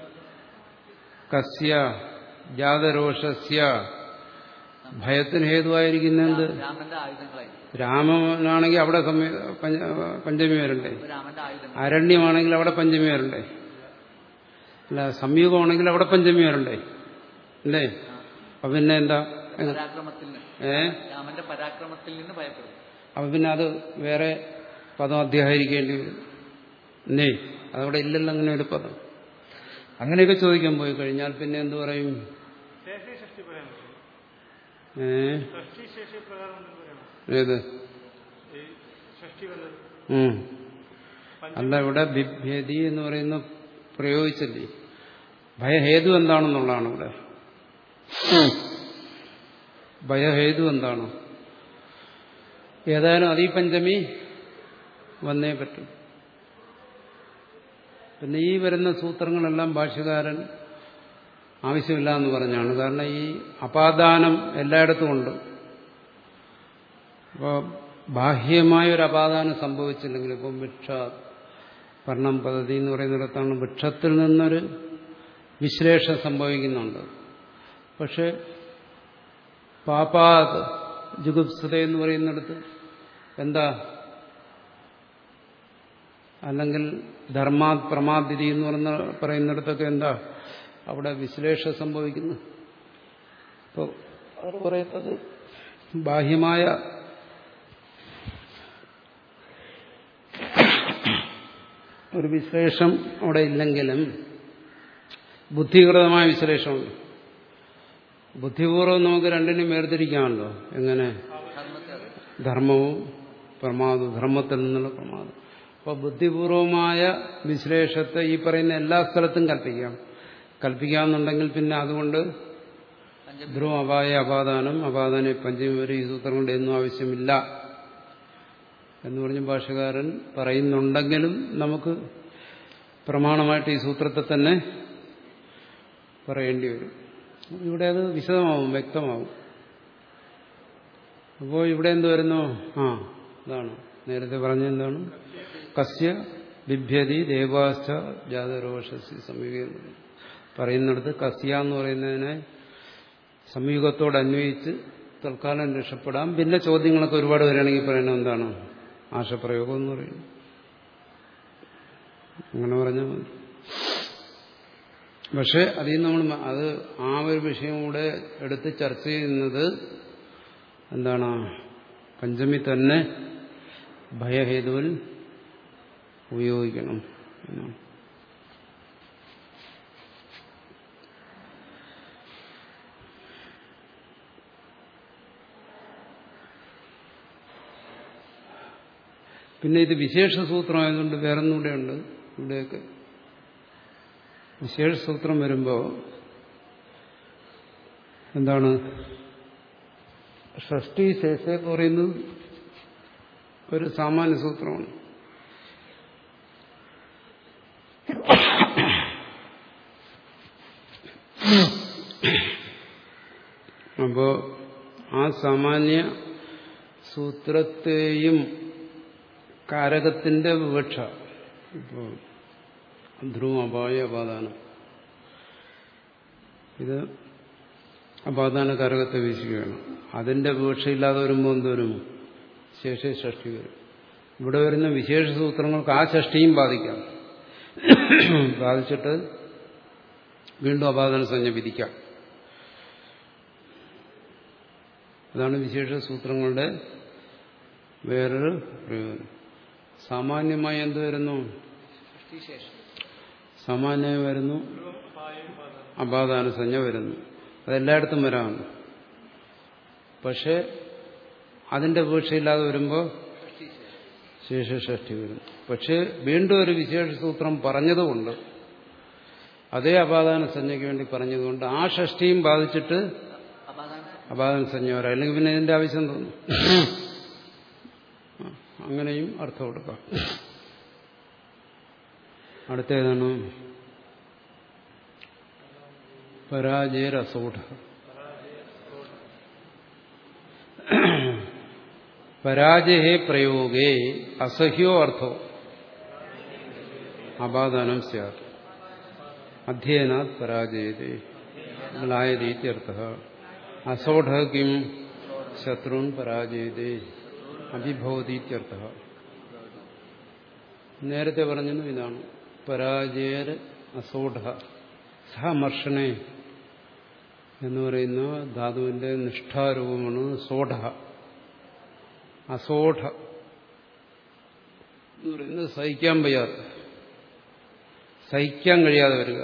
കസ്യ ജാതരോഷസ്യ ഭയത്തിന് ഹേതുവായിരിക്കുന്ന എന്ത് രാമന്റെ ആയുധങ്ങളായി രാമനാണെങ്കിൽ അവിടെ സമയ- പഞ്ച- പഞ്ചമി വരണ്ടേ അപ്പൊ രാമന്റെ ആയുധങ്ങൾ അരണ്യമാണെങ്കിൽ അവിടെ പഞ്ചമി വരണ്ടേ അല്ല സംയുഗമാണെങ്കിൽ അവിടെ പഞ്ചമി വരണ്ടേ അല്ലേ അപ്പൊ പിന്നെ എന്താ പരാക്രമത്തിൽ നിന്ന് ഏ രാമന്റെ പരാക്രമത്തിൽ നിന്ന് ഭയപ്പെടും അപ്പൊ പിന്നെ അത് വേറെ പദം അധ്യാഹരിക്കേണ്ടി വരും അല്ലേ അതവിടെ ഇല്ലല്ലോ അങ്ങനെ ഒരു പദം അങ്ങനെയൊക്കെ ചോദിക്കാൻ പോയി കഴിഞ്ഞാൽ പിന്നെ എന്തു പറയും ശേഷി ഷഷ്ടി പറയാൻ പറ്റും ഏ ഷഷ്ടി ശേഷി പ്രകാരം എന്തെങ്കിലും പറയാമോ ഏത് ഈ ഷഷ്ടി വന്നത് ഉം. അല്ല ഇവിടെ ബിഭ്യതി എന്ന് പറയുന്ന പ്രയോഗിച്ചില്ലേ ഭയഹേതു എന്താണെന്നുള്ളതാണ് ഇവിടെ ഭയഹേതു എന്താണ് ഏതായാലും അതീ പഞ്ചമി വന്നേ പറ്റും പിന്നെ ഈ വരുന്ന സൂത്രങ്ങളെല്ലാം ഭാഷ്യകാരൻ ആവശ്യമില്ല എന്ന് പറഞ്ഞാണ് കാരണം ഈ അപാദാനം എല്ലായിടത്തും ഉണ്ട് അപ്പോൾ ബാഹ്യമായ ഒരു അപാദാനം സംഭവിച്ചില്ലെങ്കിൽ ഇപ്പം വൃക്ഷ വർണ്ണം പദ്ധതി എന്ന് പറയുന്നിടത്താണ് വൃക്ഷത്തിൽ നിന്നൊരു വിശ്ലേഷം സംഭവിക്കുന്നുണ്ട് പക്ഷെ പാപാത് ജുഗുപ്സത എന്ന് പറയുന്നിടത്ത് എന്താ അല്ലെങ്കിൽ ധർമാത് പ്രമാദിതി എന്ന് പറയുന്ന പറയുന്നിടത്തൊക്കെ എന്താ അവിടെ വിശ്ലേഷം സംഭവിക്കുന്നു അപ്പോൾ അവർ പറയുന്നത് ബാഹ്യമായ ഒരു വിശ്ലേഷം അവിടെ ഇല്ലെങ്കിലും ബുദ്ധികൃതമായ വിശ്ലേഷമുണ്ട് ബുദ്ധിപൂർവ്വം നമുക്ക് രണ്ടിനും വേർതിരിക്കാമല്ലോ എങ്ങനെ ധർമ്മത്തെ അറിയാം. ധർമ്മവും പ്രമാദവും ധർമ്മത്തിൽ നിന്നുള്ള പ്രമാദം അപ്പോൾ ബുദ്ധിപൂർവമായ വിശ്ലേഷത്തെ ഈ പറയുന്ന എല്ലാ സ്ഥലത്തും കൽപ്പിക്കാം കൽപ്പിക്കാമെന്നുണ്ടെങ്കിൽ പിന്നെ അതുകൊണ്ട് പഞ്ചമി ധ്രുവം അപായ അപാദാനം അപാദാന പഞ്ചമി വരെ ഈ സൂത്രം കൊണ്ട് ഒന്നും ആവശ്യമില്ല എന്ന് പറഞ്ഞ് ഭാഷകാരൻ പറയുന്നുണ്ടെങ്കിലും നമുക്ക് പ്രമാണമായിട്ട് ഈ സൂത്രത്തെ തന്നെ പറയേണ്ടി വരും ഇവിടെ അത് വിശദമാവും വ്യക്തമാവും അപ്പോൾ ഇവിടെ എന്ത് വരുന്നു ആ ഇതാണ് നേരത്തെ പറഞ്ഞ എന്താണ് കസ്യ ബിഭ്യതി ദേവാശ്ച ജാതരോഷസ്യ സമീപം പറയുന്നിടത്ത് കസ്യ എന്ന് പറയുന്നതിനെ സംയുഗത്തോട് അന്വയിച്ച് തൽക്കാലം രക്ഷപ്പെടാം പിന്നെ ചോദ്യങ്ങളൊക്കെ ഒരുപാട് വരികയാണെങ്കിൽ പറയണത് എന്താണ് ആശപ്രയോഗം എന്ന് പറയുന്നു അങ്ങനെ പറഞ്ഞാൽ മതി പക്ഷെ അതിൽ നിന്ന് നമ്മൾ മ- അത് ആ ഒരു വിഷയം കൂടെ എടുത്ത് ചർച്ച ചെയ്യുന്നത് എന്താണ് പഞ്ചമി തന്നെ ഭയഹേതുവിൽ ഉപയോഗിക്കണം എന്നാണ് പിന്നെ ഇത് വിശേഷ സൂത്രമായതുകൊണ്ട് വേറൊന്നുകൂടെയുണ്ട് ഇവിടെയൊക്കെ വിശേഷ സൂത്രം വരുമ്പോൾ എന്താണ് ഷഷ്ടി ശേഷ എന്ന് പറയുന്നത് ഒരു സാമാന്യ സൂത്രമാണ് അപ്പോ ആ സാമാന്യ സൂത്രത്തെയും കാരകത്തിന്റെ വിവക്ഷ ഇപ്പോ ധ്രുവം അപായ അപാദാനം ഇത് അപാദാന കാരകത്തെ വീശുകയാണ് അതിന്റെ വിവക്ഷയില്ലാതെ വരുമ്പോൾ എന്തോരും ശേഷേ ഷഷ്ടി വരും ഇവിടെ വരുന്ന വിശേഷ സൂത്രങ്ങൾക്ക് ആ ഷഷ്ടിയും ബാധിക്കാം ബാധിച്ചിട്ട് വീണ്ടും അപാദന സംജ്ഞ വിധിക്കാം അതാണ് വിശേഷ സൂത്രങ്ങളുടെ വേറൊരു പ്രയോജനം സാമാന്യമായി എന്ത് വരുന്നു സൃഷ്ടിശേഷം സാമാന്യമായി വരുന്നു അപാദാന സംജ്ഞ വരുന്നു അതെല്ലായിടത്തും വരാം പക്ഷെ അതിന്റെ വീഴ്ചയില്ലാതെ വരുമ്പോൾ സൃഷ്ടിശേഷം ശേഷഷ്ഠി വരും പക്ഷെ വീണ്ടും ഒരു വിശേഷ സൂത്രം പറഞ്ഞതുകൊണ്ട് അതേ അപാദാന സംജ്ഞയ്ക്ക് വേണ്ടി പറഞ്ഞതുകൊണ്ട് ആ ഷഷ്ടിയും ബാധിച്ചിട്ട് അപാദാന അപാദന സംജ്ഞ വരാം അല്ലെങ്കിൽ പിന്നെ ഇതിന്റെ ആവശ്യം തോന്നും ആ, അങ്ങനെയും അർത്ഥം കൊടുക്കാം അടുത്തേതാണ് പരാജയരസൂഢ പരാജയേ പ്രയോഗേ അസഹ്യോ അർത്ഥോ അപാദാനം സ്യാത് അധ്യയനാത് പരാജയതേ ലായതീത്യർത്ഥ അസോഢ കിം ശത്രുൻ പരാജയതേ അഭിഭവതീത്യർത്ഥ നേരത്തെ പറഞ്ഞതും ഇതാണ് പരാജയർ അസോഢ സഹമർഷണേ എന്ന് പറയുന്ന ധാതുവിന്റെ നിഷ്ഠാരൂപമാണ് സോഢ അസോഢ എന്ന് പറയുന്നത് സഹിക്കാൻ വയ്യാത്ത സഹിക്കാൻ കഴിയാതെ വരിക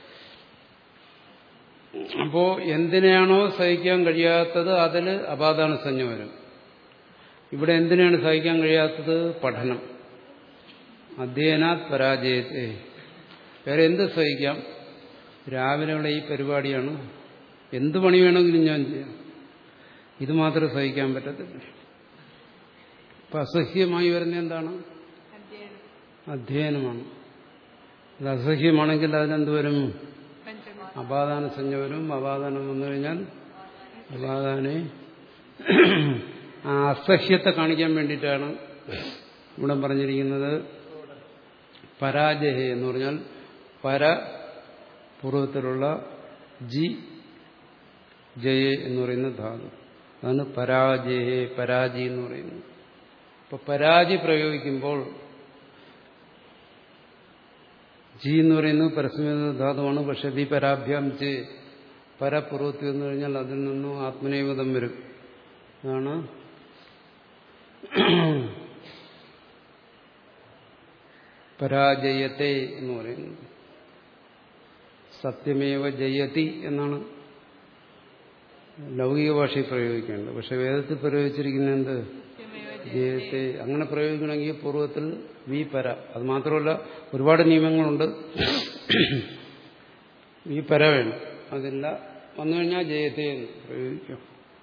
അപ്പോ എന്തിനാണോ സഹിക്കാൻ കഴിയാത്തത് അതിൽ അപാദാന സംജ്ഞ വരും ഇവിടെ എന്തിനാണ് സഹിക്കാൻ കഴിയാത്തത് പഠനം അധ്യയനാത് പരാജയത്തെ വേറെ എന്ത് സഹിക്കാം രാവിലെയുള്ള ഈ പരിപാടിയാണ് എന്ത് പണി വേണമെങ്കിലും ഞാൻ ചെയ്യാം ഇത് മാത്രം സഹിക്കാൻ പറ്റത്തില്ല ഇപ്പൊ അസഹ്യമായി വരുന്ന എന്താണ് അധ്യയനം അധ്യയനമാണ് അത് അസഹ്യമാണെങ്കിൽ അതിനെന്ത് വരും പഞ്ചമി അപാദാന സംജ്ഞ വരും അപാദാനം വന്നു കഴിഞ്ഞാൽ അപാദാനെ ആ അസഹ്യത്തെ കാണിക്കാൻ വേണ്ടിയിട്ടാണ് ഇവിടെ പറഞ്ഞിരിക്കുന്നത് പരാജയ എന്ന് പറഞ്ഞാൽ പര പൂർവ്വത്തിലുള്ള ജി ജയ എന്ന് പറയുന്ന ധാതു അതാണ് പരാജയ പരാജി എന്ന് പറയുന്നത് അപ്പൊ പരാജി പ്രയോഗിക്കുമ്പോൾ ജി എന്ന് പറയുന്നത് പരസ്മേത ധാതുവാണ് പക്ഷെ വി പരാഭ്യാം ചെ പരപൂർവത്തി എന്ന് കഴിഞ്ഞാൽ അതിൽ നിന്നും ആത്മനേവതം വരും അതാണ് പരാജയത്തെ എന്ന് പറയുന്നത് സത്യമേവ ജയതി എന്നാണ് ലൗകിക ഭാഷയിൽ പ്രയോഗിക്കേണ്ടത് പക്ഷെ വേദത്തിൽ പ്രയോഗിച്ചിരിക്കുന്ന എന്ത് സത്യമേവ ജയത്തെ അങ്ങനെ പ്രയോഗിക്കണമെങ്കിൽ പൂർവ്വത്തിൽ വി പര അത് മാത്രമല്ല ഒരുപാട് നിയമങ്ങളുണ്ട് വി പര വേണം അതില്ല വന്നു കഴിഞ്ഞാൽ ജയത്തെ എന്ന് പ്രയോഗിക്കാം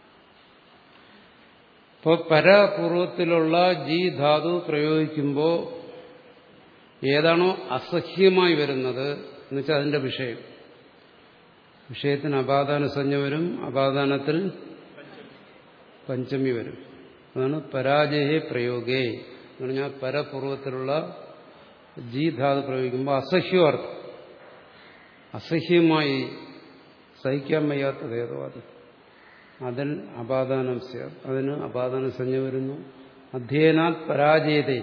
ഇപ്പോൾ പരപൂർവത്തിലുള്ള ജി ധാതു പ്രയോഗിക്കുമ്പോൾ ഏതാണോ അസഹ്യമായി വരുന്നത് എന്നുവെച്ചാൽ അതിന്റെ വിഷയം വിഷയത്തിന് അപാദാന സംജ്ഞ വരും അപാദാനത്തിൽ പഞ്ചമി വരും അതാണ് പരാജയ പ്രയോഗേ എന്ന് പറഞ്ഞാൽ പരപൂർവത്തിലുള്ള ജി ധാതു പ്രയോഗിക്കുമ്പോൾ അസഹ്യർത്ഥം അസഹ്യമായി സഹിക്കാൻ വയ്യാത്തത് ഏതോ അത് അതിൽ അപാദാനം സ്യാത് അതിന് അപാദാന സംജ്ഞ വരുന്നു അധ്യയനാത് പരാജയത്തെ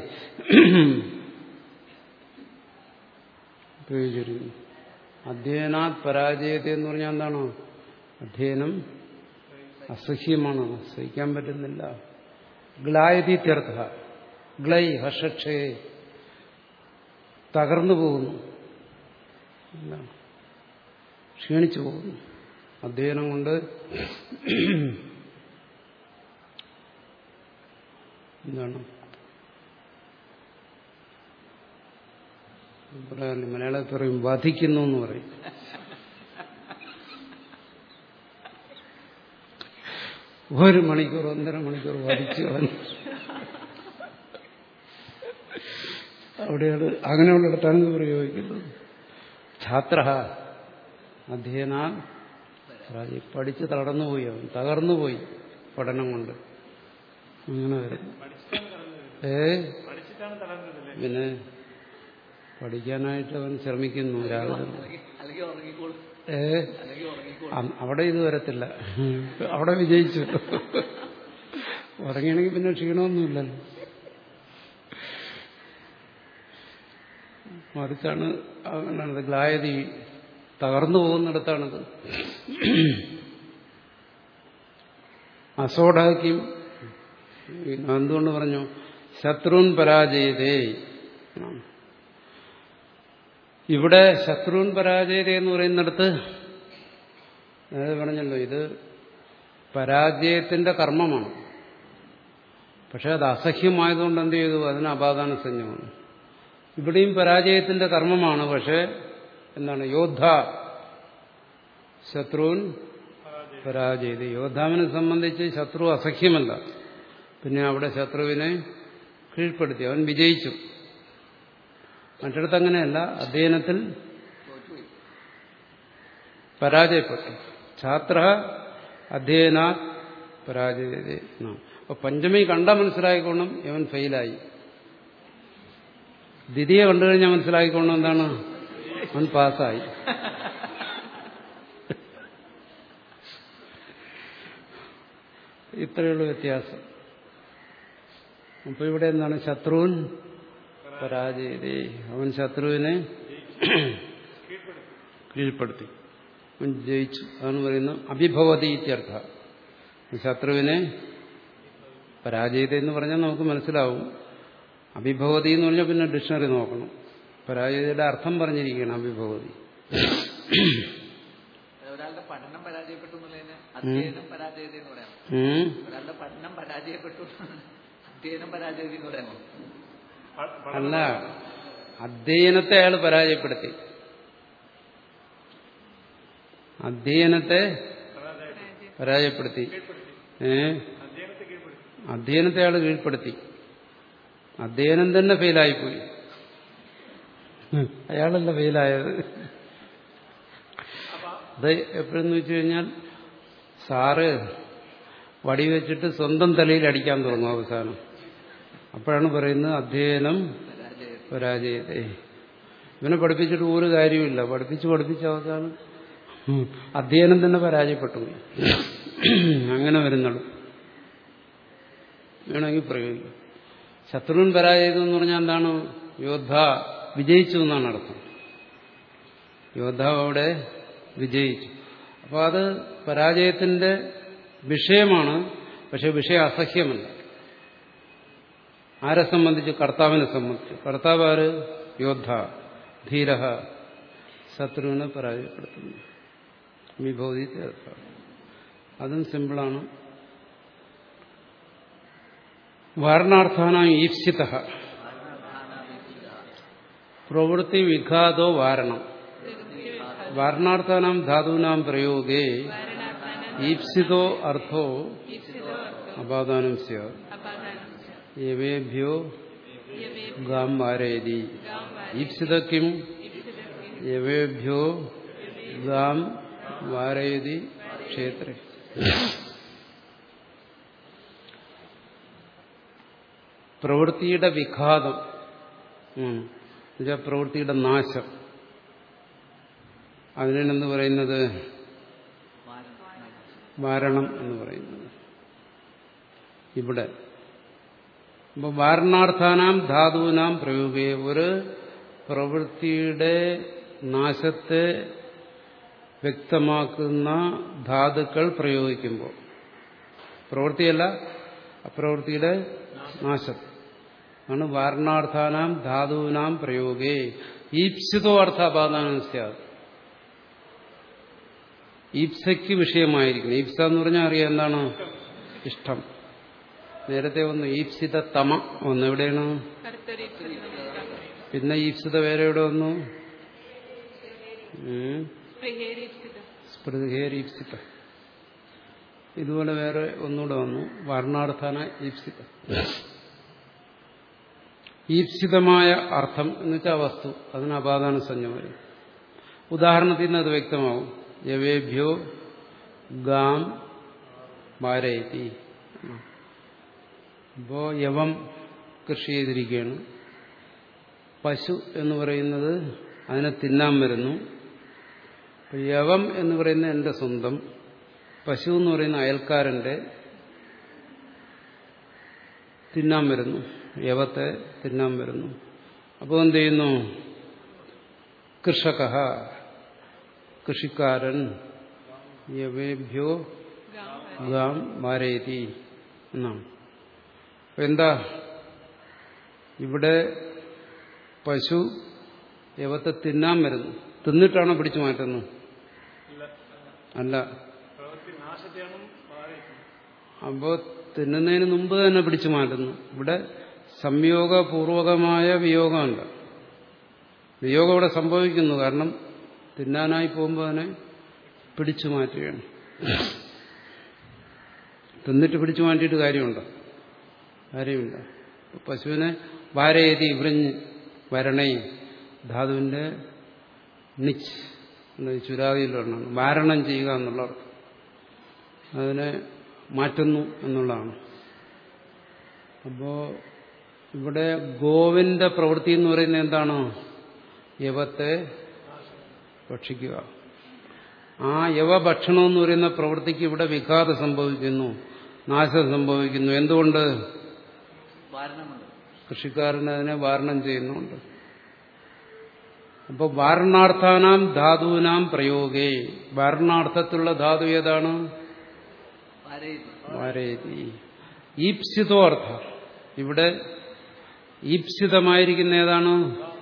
പ്രയോഗിച്ചിരിക്കുന്നു അധ്യയനാത് പരാജയത്തെ എന്ന് പറഞ്ഞാൽ എന്താണോ അധ്യയനം അസഹ്യമാണ് സഹിക്കാൻ പറ്റുന്നില്ല ഗ്ലായതീത്യർത്ഥ ഗ്ലൈ ഹർഷക്ഷേ തകർന്നു പോകുന്നു എന്താണ് ക്ഷീണിച്ചു പോകുന്നു അധ്യയനം കൊണ്ട് എന്താണ് പറയാറില്ല മലയാളത്തിൽ പറയും വധിക്കുന്നു എന്ന് പറയും ഒരു മണിക്കൂർ ഒന്നര മണിക്കൂർ വധിച്ചു അവൻ അവിടെയാണ് അങ്ങനെയുള്ളിടത്താണ് ഇത് പ്രയോഗിക്കുന്നത് ഛാത്ര അധ്യയന പഠിച്ച് തളർന്നുപോയി അവൻ തകർന്നുപോയി പഠനം കൊണ്ട് അങ്ങനെ വരും ഏ പഠിച്ചിട്ടാണ് തളർന്നതല്ലേ പിന്നെ പഠിക്കാനായിട്ട് അവൻ ശ്രമിക്കുന്നു രാവിലെ അല്ലെങ്കിൽ അല്ലെങ്കിൽ ഉറങ്ങിക്കോളും ഏ അല്ലെങ്കിൽ ഉറങ്ങിക്കോളും അ- അവിടെ ഇത് വരത്തില്ല അവിടെ വിജയിച്ചു ഉറങ്ങിയാണെങ്കിൽ പിന്നെ ക്ഷീണമൊന്നുമില്ലല്ലോ മറിച്ചാണ് അങ്ങനെയാണത് ഗ്ലായതി തകർന്നു പോകുന്നിടത്താണത് അസോടാക്കിയും എന്തുകൊണ്ട് പറഞ്ഞു ശത്രുൻ പരാജയതേ ഇവിടെ ശത്രുൻ പരാജയത എന്ന് പറയുന്നിടത്ത് നേരത്തെ പറഞ്ഞല്ലോ ഇത് പരാജയത്തിന്റെ കർമ്മമാണ് പക്ഷെ അത് അസഹ്യമായതുകൊണ്ട് എന്ത് ചെയ്തു അതിന് അപാദാന സഞ്ജമാണ് ഇവിടെയും പരാജയത്തിന്റെ കർമ്മമാണ് പക്ഷെ എന്താണ് യോദ്ധ ശത്രുൻ പരാജയത യോദ്ധാവിനെ സംബന്ധിച്ച് ശത്രു അസഖ്യമല്ല പിന്നെ അവിടെ ശത്രുവിനെ കീഴ്പ്പെടുത്തി അവൻ വിജയിച്ചു മറ്റിടത്ത് അങ്ങനെയല്ല അധ്യയനത്തിൽ തോറ്റുപോയി പരാജയപ്പെട്ടു ഛാത്ര അധ്യയന പരാജയ അപ്പൊ പഞ്ചമി കണ്ട മനസ്സിലായിക്കോണം ഇവൻ ഫെയിലായി ദ്വിതീയ കണ്ടു കഴിഞ്ഞാൽ മനസ്സിലാക്കിക്കോണം എന്താണ് അവൻ പാസ്സായി ഇത്രയുള്ള വ്യത്യാസം അപ്പൊ ഇവിടെ എന്താണ് ശത്രുവിൻ പരാജയതേ അവൻ ശത്രുവിനെ കീഴ്പ്പെടുത്തി അവൻ ജയിച്ചു അതാണ് പറയുന്നത് അഭിഭവതി ഇത്യർത്ഥ ശത്രുവിനെ പരാജയത എന്ന് പറഞ്ഞാൽ നമുക്ക് മനസ്സിലാവും അഭിഭവതി എന്ന് പറഞ്ഞാൽ പിന്നെ ഡിക്ഷണറി നോക്കണം പരാജയതയുടെ അർത്ഥം പറഞ്ഞിരിക്കുകയാണ് അഭിഭവതി ഒരാളുടെ പഠനം പരാജയപ്പെട്ടു എന്നുള്ളതിന് അധ്യയനം പരാജയത എന്ന് പറയാം ഉം. ഒരാളുടെ പഠനം പരാജയപ്പെട്ടു അധ്യയനം പരാജയത എന്ന് പറയാമോ പ- പ- അല്ല അധ്യയനത്തെ അയാൾ പരാജയപ്പെടുത്തി അധ്യയനത്തെ പരാജയപ്പെടുത്തി ഏ അധ്യയനത്തെ കീഴ്പ്പെടുത്തി അധ്യയനത്തെ അയാൾ കീഴ്പ്പെടുത്തി അധ്യയനം തന്നെ ഫെയിലായിപ്പോയി അയാളല്ല ഫെയിലായത് അത് എപ്പോഴെന്ന് വെച്ച് കഴിഞ്ഞാൽ സാറ് വടി വെച്ചിട്ട് സ്വന്തം തലയിൽ അടിക്കാൻ തുടങ്ങും അവസാനം അപ്പോഴാണ് പറയുന്നത് അധ്യയനം പരാജയം പരാജയത്തെ ഇവനെ പഠിപ്പിച്ചിട്ട് ഒരു കാര്യമില്ല പഠിപ്പിച്ച് പഠിപ്പിച്ച് അവസാനം ഉം, അധ്യയനം തന്നെ പരാജയപ്പെട്ടു പോയി. അങ്ങനെ വരുന്നുള്ളൂ വേണമെങ്കിൽ പ്രയോഗിക്കും ശത്രുവിൻ പരാജയം എന്ന് പറഞ്ഞാൽ എന്താണ് യോദ്ധ വിജയിച്ചു എന്നാണ് അർത്ഥം യോദ്ധാവ് അവിടെ വിജയിച്ചു അപ്പോൾ അത് പരാജയത്തിന്റെ വിഷയമാണ് പക്ഷെ വിഷയം അസഹ്യമല്ല ആരെ സംബന്ധിച്ച് കർത്താവിനെ സംബന്ധിച്ച് കർത്താവ് ആര് യോദ്ധ ധീര ശത്രുവിനെ പരാജയപ്പെടുത്തുന്നു വിഭൂതി തീർത്ഥ അതും സിമ്പിളാണ് വാരണാർത്ഥാനാം ഈപ്സിത പ്രവൃത്തി വിഘാതോ വാരണം വാരണാർത്ഥാനാം ധാതൂനാം പ്രയോഗേ ഈപ്സിതോ അർത്ഥോ അപാദാനം സ്യാത് അപാദാനം യവേഭ്യോ ഗാം വാരയതി ഈപ്സിത കിം യവേഭ്യോ ഗാം വാരയതി ക്ഷേത്രേ പ്രവൃത്തിയുടെ വിഘാതം ഉം. എന്നുവെച്ചാൽ പ്രവൃത്തിയുടെ നാശം അതിനെന്ത് പറയുന്നത് വാരണം എന്ന് പറയുന്നത് ഇവിടെ അപ്പൊ വാരണാർത്ഥാനാം ധാതുവിനാം പ്രയോഗേ ഒരു പ്രവൃത്തിയുടെ നാശത്തെ വ്യക്തമാക്കുന്ന ധാതുക്കൾ പ്രയോഗിക്കുമ്പോൾ പ്രവൃത്തിയല്ല അപ്രവൃത്തിയുടെ നാശം ആണ് വാരണാർത്ഥാനാം ധാതുവിനാം പ്രയോഗേ ഈപ്സിതോ അർത്ഥാപാദാനം സ്യാത് ഈപ്സയ്ക്ക് വിഷയമായിരിക്കണം ഈപ്സ എന്ന് പറഞ്ഞാൽ അറിയാം എന്താണ് ഇഷ്ടം നേരത്തെ ഒന്ന് ഈപ്സിത തമ ഒന്ന് എവിടെയാണ് കർത്തരീപ്സിതം പിന്നെ ഈപ്സിത വേറെ എവിടെ വന്നു ഉം. സ്പൃഹേരീപ്സിതം സ്പൃഹേരീപ്സിത ഇതുപോലെ വേറെ ഒന്നുകൂടെ വന്നു വർണ്ണാർത്ഥാന ഈപ്സിത ഈപ്സിതമായ അർത്ഥം എന്ന് വെച്ചാൽ വസ്തു അതിന് അപാദാന സഞ്ജമായി ഉദാഹരണത്തിൽ നിന്ന് അത് വ്യക്തമാവും യവേഭ്യോ ഗാം വാരയത്തി ഇപ്പോ യവം കൃഷി ചെയ്തിരിക്കുകയാണ് പശു എന്ന് പറയുന്നത് അതിനെ തിന്നാൻ വരുന്നു അപ്പൊ യവം എന്ന് പറയുന്നത് എൻ്റെ സ്വന്തം പശു എന്ന് പറയുന്ന അയൽക്കാരൻ്റെ തിന്നാൻ വരുന്നു യവത്തെ തിന്നാൻ വരുന്നു അപ്പോൾ എന്ത് ചെയ്യുന്നു കൃഷക കൃഷിക്കാരൻ യവേഭ്യോ ഗാം മാരയതി എന്നാണ് അപ്പൊ എന്താ ഇവിടെ പശു യവത്തെ തിന്നാൻ വരുന്നു തിന്നിട്ടാണോ പിടിച്ചു മാറ്റുന്നത് അല്ല പ്രവൃത്തി നാശത്തെയാണ് പറയുന്നത് അപ്പോൾ തിന്നുന്നതിന് മുമ്പ് തന്നെ പിടിച്ചു മാറ്റുന്നു ഇവിടെ സംയോഗപൂർവകമായ വിയോഗമല്ല വിയോഗം ഇവിടെ സംഭവിക്കുന്നു കാരണം തിന്നാനായി പോകുമ്പോൾ അതിനെ പിടിച്ചു മാറ്റുകയാണ് തിന്നിട്ട് പിടിച്ചു മാറ്റിയിട്ട് കാര്യമുണ്ടോ കാര്യമില്ല പശുവിനെ വാരയതി വൃഞ്ഞ് വരണയും ധാതുവിന്റെ നിച്ച് എന്ന ചുരാതിയിൽ വരണം വാരണം ചെയ്യുക എന്നുള്ള അർത്ഥം അതിനെ മാറ്റുന്നു എന്നുള്ളതാണ് അപ്പോ ഇവിടെ ഗോവിന്റെ പ്രവൃത്തി എന്ന് പറയുന്നത് എന്താണ് യവത്തെ ഭക്ഷിക്കുക ആ യവഭക്ഷണം എന്ന് പറയുന്ന പ്രവൃത്തിക്ക് ഇവിടെ വിഘാതം സംഭവിക്കുന്നു നാശം സംഭവിക്കുന്നു എന്തുകൊണ്ട് വാരണമുണ്ട് കൃഷിക്കാരൻ അതിനെ വാരണം ചെയ്യുന്നുണ്ട് അപ്പോൾ വാരണാർത്ഥാനാം ധാതുവിനാം പ്രയോഗേ വാരണാർത്ഥത്തിലുള്ള ധാതു ഏതാണ് വാരയില്ല വാരേതി ഈപ്സിതോ അർത്ഥ ഇവിടെ ഈപ്സിതമായിരിക്കുന്ന ഏതാണ്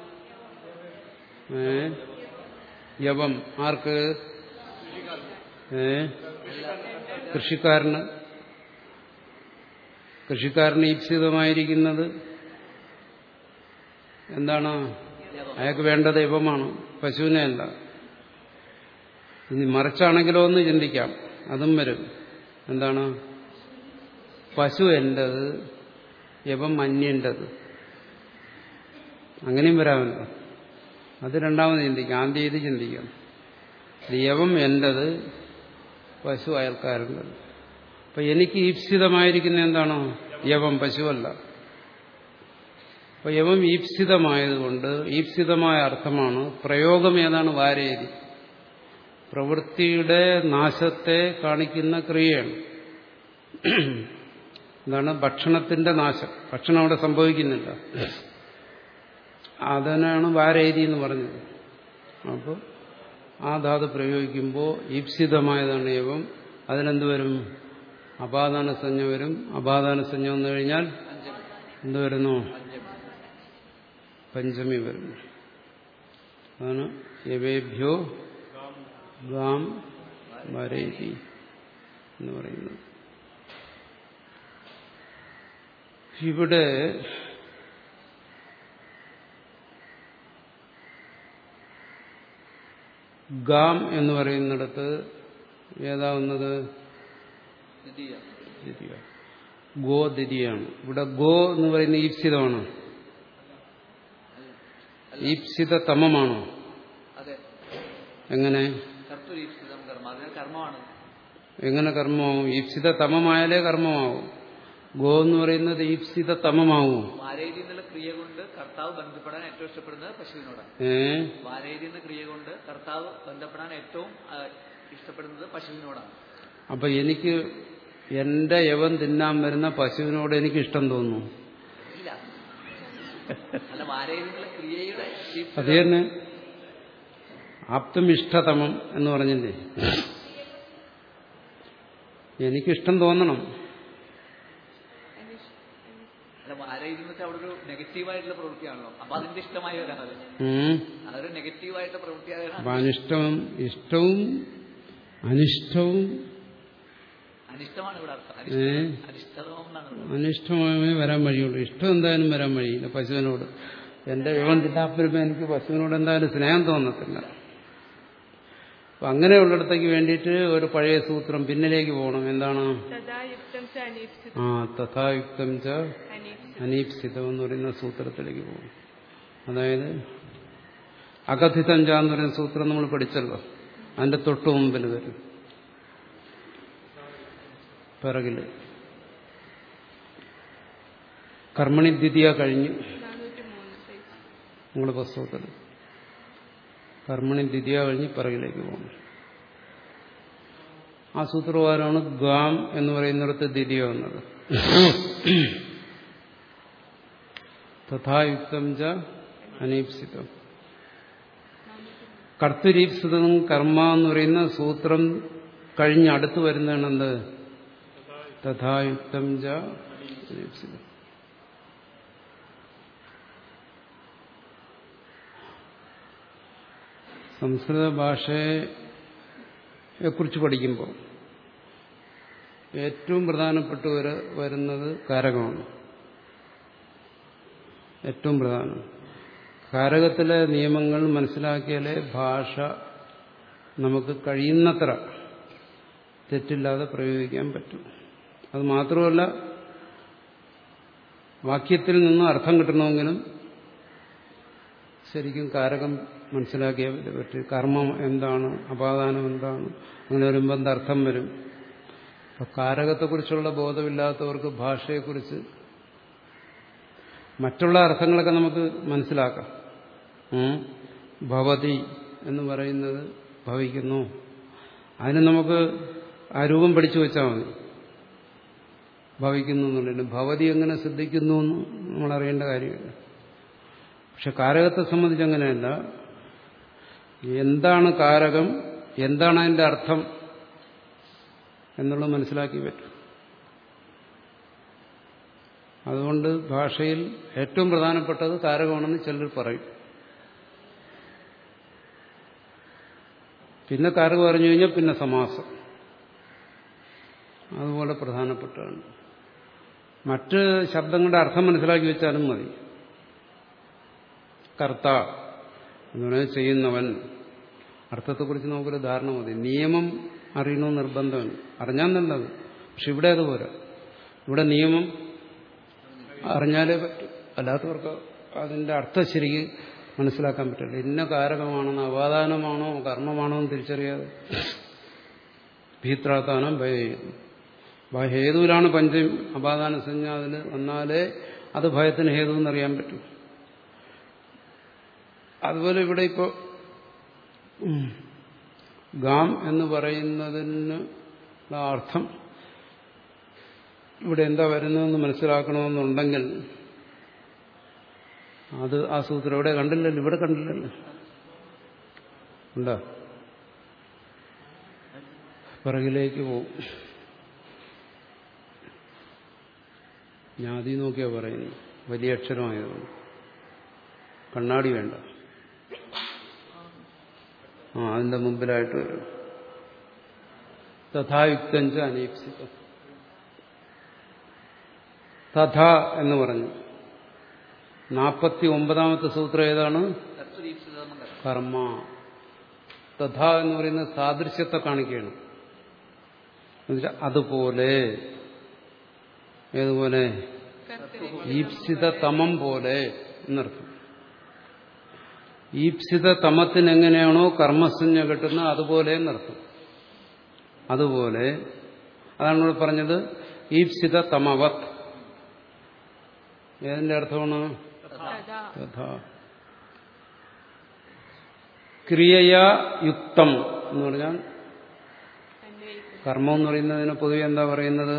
ഏ യവം ആർക്ക് ഏ കൃഷിക്കാരന് കൃഷിക്കാരന് ഈപ്സിതമായിരിക്കുന്നത് എന്താണ് അയാൾക്ക് വേണ്ടത് യവമാണ് പശുവിനെ അല്ല ഇനി മറിച്ചാണെങ്കിലോ എന്ന് ചിന്തിക്കാം അതും വരും എന്താണ് പശു എന്റേത് യവം അന്യൻ്റെത് അങ്ങനെയും വരാമല്ലോ അത് രണ്ടാമത് ചിന്തിക്കാം ആദ്യം ഇത് ചിന്തിക്കാം യവം എന്റേത് പശു അയൽക്കാരൻ്റെത് അപ്പൊ എനിക്ക് ഈപ്സിതമായിരിക്കുന്ന എന്താണ് യവം പശുവല്ല അപ്പൊ യവം ഈപ്സിതമായതുകൊണ്ട് ഈപ്സിതമായ അർത്ഥമാണ് പ്രയോഗം ഏതാണ് വാരേരി പ്രവൃത്തിയുടെ നാശത്തെ കാണിക്കുന്ന ക്രിയയാണ് എന്താണ് ഭക്ഷണത്തിന്റെ നാശം ഭക്ഷണം അവിടെ സംഭവിക്കുന്നില്ല അതിനാണ് വാരേരി എന്ന് പറഞ്ഞത് അപ്പോൾ ആ ധാതു പ്രയോഗിക്കുമ്പോൾ ഈപ്സിതമായതാണ് യവം അതിനെന്ത് വരും അപാദാന സഞ്ജ വരും അപാദാന സഞ്ജ വന്നു കഴിഞ്ഞാൽ എന്ത് വരുന്നു പഞ്ചമി വരുന്നു അതാണ് യവേഭ്യോ ഗാം വരേതി എന്ന് പറയുന്നത് ഇവിടെ ഗാം എന്ന് പറയുന്നിടത്ത് ഏതാവുന്നത് ദ്വിതീയ ദ്വിതീയ ഗോ ദ്വിതീയാണ് ഇവിടെ ഗോ എന്ന് പറയുന്ന ഈപ്സിതമാണ് ഈപ്സിത തമമാണോ അതെ എങ്ങനെ കർത്തരീക്ഷിതം കർമ്മ അതിന് കർമ്മമാണ് എങ്ങനെ കർമ്മമാവും ഈപ്സിത തമമായാലേ കർമ്മമാവും ഗോ എന്ന് പറയുന്നത് ഈപ്സിത തമമാവും വാരേരി എന്നുള്ള ക്രിയ കൊണ്ട് കർത്താവ് ബന്ധപ്പെടാൻ ഏറ്റവും ഇഷ്ടപ്പെടുന്നത് പശുവിനോടാണ് ഏ വാരേരി എന്ന ക്രിയ കൊണ്ട് കർത്താവ് ബന്ധപ്പെടാൻ ഏറ്റവും ആ, ഇഷ്ടപ്പെടുന്നത് പശുവിനോടാണ് അപ്പൊ എനിക്ക് എന്റെ യവൻ തിന്നാൻ വരുന്ന പശുവിനോട് എനിക്ക് ഇഷ്ടം തോന്നുന്നു ഇല്ല അല്ല വാരേരി എന്നുള്ള ക്രിയയുടെ ഈപ്സിത- അത് തന്നെ ആപ്തം ഇഷ്ടതമം എന്ന് പറഞ്ഞില്ലേ എനിക്കിഷ്ടം തോന്നണം അല്ല വാരേരി എന്ന് വെച്ചാൽ അവിടെ ഒരു നെഗറ്റീവായിട്ടുള്ള പ്രവൃത്തിയാണല്ലോ അപ്പൊ അതിന്റെ ഇഷ്ടമായി വരാനത് ഉം. അതൊരു നെഗറ്റീവായിട്ടുള്ള പ്രവൃത്തിയാകാൻ അപ്പൊ അനിഷ്ടവും ഇഷ്ടവും അനിഷ്ടവും അനിഷ്ടമാണ് ഇവിടെ അർത്ഥം ഏ? അനിഷ്ടം അനിഷ്ടതമം എന്നാണ് ഇവിടെ. അനിഷ്ടമായി വരാൻ വഴിയുള്ളൂ ഇഷ്ടം എന്തായാലും വരാൻ വഴിയില്ല പശുവിനോട് എന്റെ വിവം തിന്നാപ്പരുമ്പോ എനിക്ക് പശുവിനോട് എന്തായാലും സ്നേഹം തോന്നത്തില്ല അപ്പൊ അങ്ങനെയുള്ളിടത്തേക്ക് വേണ്ടിയിട്ട് ഒരു പഴയ സൂത്രം പിന്നിലേക്ക് പോകണം എന്താണ് തഥാ യുക്തം ച അനീപ്സിതം ആ തഥായുക്തം ച അനീപ്സിതം അനീപ്സിതം എന്ന് പറയുന്ന സൂത്രത്തിലേക്ക് പോകും അതായത് അകഥിതം ച എന്ന് പറയുന്ന സൂത്രം നമ്മൾ പഠിച്ചല്ലോ അതിന്റെ തൊട്ടു മുമ്പിൽ വരും പിറകില് കർമ്മണി ദ്വിതീയ കഴിഞ്ഞ് നാനൂറ്റി മൂന്ന് പേജ് നിങ്ങളുടെ പുസ്തകത്തിൽ കർമ്മണി ദ്വിതീയ കഴിഞ്ഞ് പിറകിലേക്ക് പോകണം ആ സൂത്രപ്രകാരമാണ് ഗാം എന്ന് പറയുന്നിടത്ത് ദ്വിതീയ വന്നത് തഥായുക്തം ച അനീപ്സിതം കർത്തുരീപ്സിതം കർമ്മ എന്ന് പറയുന്ന സൂത്രം കഴിഞ്ഞ് അടുത്ത് വരുന്നതാണ് എന്ത് തഥായുക്തം ച അനീപ്സിതം സംസ്കൃത ഭാഷയെ കുറിച്ച് പഠിക്കുമ്പോൾ ഏറ്റവും പ്രധാനപ്പെട്ട ഒരു വരുന്നത് കാരകമാണ് ഏറ്റവും പ്രധാനം കാരകത്തിലെ നിയമങ്ങൾ മനസ്സിലാക്കിയാലേ ഭാഷ നമുക്ക് കഴിയുന്നത്ര തെറ്റില്ലാതെ പ്രയോഗിക്കാൻ പറ്റും അത് മാത്രമല്ല വാക്യത്തിൽ നിന്ന് അർത്ഥം കിട്ടണമെങ്കിലും ശരിക്കും കാരകം മനസ്സിലാക്കിയാൽ പറ്റും കർമ്മം എന്താണ് അപാദാനം എന്താണ് അങ്ങനെ വരുമ്പോൾ എന്തർത്ഥം വരും അപ്പൊ കാരകത്തെക്കുറിച്ചുള്ള ബോധമില്ലാത്തവർക്ക് ഭാഷയെക്കുറിച്ച് മറ്റുള്ള അർത്ഥങ്ങളൊക്കെ നമുക്ക് മനസ്സിലാക്കാം ഉം. ഭവതി എന്ന് പറയുന്നത് ഭവിക്കുന്നു അതിന് നമുക്ക് ആ രൂപം പഠിച്ചു വെച്ചാൽ മതി ഭവിക്കുന്നു എന്നുള്ളതിന് ഭവതി എങ്ങനെ സിദ്ധിക്കുന്നു എന്ന് നമ്മൾ അറിയേണ്ട കാര്യമില്ല പക്ഷെ കാരകത്തെ സംബന്ധിച്ച് അങ്ങനെയല്ല എന്താണ് കാരകം എന്താണ് അതിന്റെ അർത്ഥം എന്നുള്ളത് മനസ്സിലാക്കി പറ്റും അതുകൊണ്ട് ഭാഷയിൽ ഏറ്റവും പ്രധാനപ്പെട്ടത് കാരകമാണെന്ന് ചിലർ പറയും പിന്നെ കാരകം അറിഞ്ഞു കഴിഞ്ഞാൽ പിന്നെ സമാസം അതുപോലെ പ്രധാനപ്പെട്ടതാണ് മറ്റ് ശബ്ദങ്ങളുടെ അർത്ഥം മനസ്സിലാക്കി വെച്ചാലും മതി കർത്ത എന്ന് പറഞ്ഞാൽ ചെയ്യുന്നവൻ അർത്ഥത്തെക്കുറിച്ച് നമുക്കൊരു ധാരണ മതി നിയമം അറിയണമെന്ന് നിർബന്ധമാണ് അറിഞ്ഞാൽ നല്ലത് പക്ഷെ ഇവിടെ അതുപോലെ ഇവിടെ നിയമം അറിഞ്ഞാലേ പറ്റും അല്ലാത്തവർക്ക് അതിന്റെ അർത്ഥം ശരിക്ക് മനസ്സിലാക്കാൻ പറ്റില്ല ഇന്ന കാരകമാണെന്ന് അവാദാനമാണോ കർമ്മമാണോ എന്ന് തിരിച്ചറിയാതെ ഭീത്രാത്താനം ഭയം ഹേതുവിലാണ് പഞ്ചം അപാദാന സംജ്ഞ അതിൽ വന്നാലേ അത് ഭയത്തിന് ഹേതു എന്നറിയാൻ പറ്റും അതുപോലെ ഇവിടെ ഇപ്പോൾ ഗാം എന്ന് പറയുന്നതിന് അർത്ഥം ഇവിടെ എന്താ വരുന്നതെന്ന് മനസ്സിലാക്കണമെന്നുണ്ടെങ്കിൽ അത് ആ സൂത്രം ഇവിടെ കണ്ടില്ലല്ലോ ഇവിടെ കണ്ടില്ലല്ലോ ഉണ്ടോ പിറകിലേക്ക് പോവും ഞാതി നോക്കിയാ പറയുന്നു വലിയ അക്ഷരമായതുകൊണ്ട് കണ്ണാടി വേണ്ട ആ അതിന്റെ മുമ്പിലായിട്ട് വരും തഥായുക്തഞ്ച അനീപ്സിതം തഥ എന്ന് പറഞ്ഞു നാൽപ്പത്തി ഒമ്പതാമത്തെ സൂത്രം ഏതാണ് തത്വദീപ്സിതം കർമ്മ തഥ എന്ന് പറയുന്ന സാദൃശ്യത്തെ കാണിക്കുകയാണ് എന്നുവെച്ചാൽ അതുപോലെ ഏതുപോലെ ഈപ്സിത തമം പോലെ എന്നർത്ഥം ഈപ്സിത തമത്തിന് എങ്ങനെയാണോ കർമ്മസഞ്ജ കിട്ടുന്നത് അതുപോലെ എന്നർത്ഥം അതുപോലെ അതാണ് ഇവിടെ പറഞ്ഞത് ഈപ്സിത തമവത് ഏതിന്റെ അർത്ഥമാണ് തഥാ തഥാ ക്രിയയാ യുക്തം എന്ന് പറഞ്ഞാൽ അന്വയിക്കും കർമ്മം എന്ന് പറയുന്നതിന് പൊതുവെ എന്താ പറയുന്നത്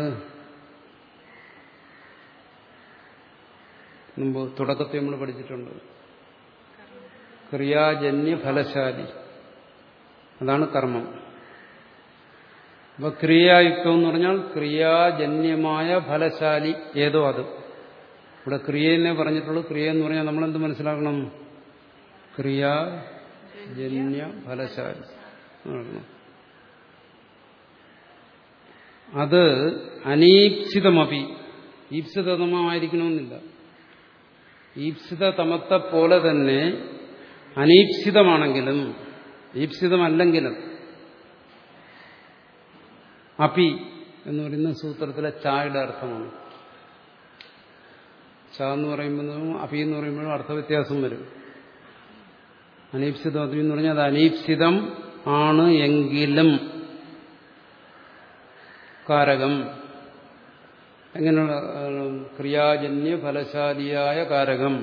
മുമ്പ് തുടക്കത്തിൽ നമ്മൾ പഠിച്ചിട്ടുണ്ട് ക്രിയാജന്യ ഫലശാലി അതാണ് കർമ്മം അപ്പൊ ക്രിയായുക്തം എന്ന് പറഞ്ഞാൽ ക്രിയാജന്യമായ ഫലശാലി ഏതോ അത് ഇവിടെ ക്രിയനെ പറഞ്ഞിട്ടുള്ളൂ ക്രിയ എന്ന് പറഞ്ഞാൽ നമ്മളെന്ത് മനസ്സിലാക്കണം ക്രിയാജന്യ ഫലശാലി എന്നാണ്. അത് അനീപ്സിതമപി ഈപ്സിതമമായിരിക്കണമെന്നില്ല ഈപ്സിതമത്തെ പോലെ തന്നെ അനീപ്സിതമാണെങ്കിലും ഈപ്സിതമല്ലെങ്കിലും അപി എന്ന് പറയുന്ന സൂത്രത്തിലെ ചായുടെ അർത്ഥമാണ് ച എന്ന് പറയുമ്പോഴും അപി എന്ന് പറയുമ്പോഴും അർത്ഥവ്യത്യാസം വരും അനീപ്സിതം അപി എന്ന് പറഞ്ഞാൽ അത് അനീപ്സിതം ആണ് എങ്കിലും കാരകം എങ്ങനെയുള്ള ആ, ക്രിയാജന്യ ഫലശാലിയായ കാരകം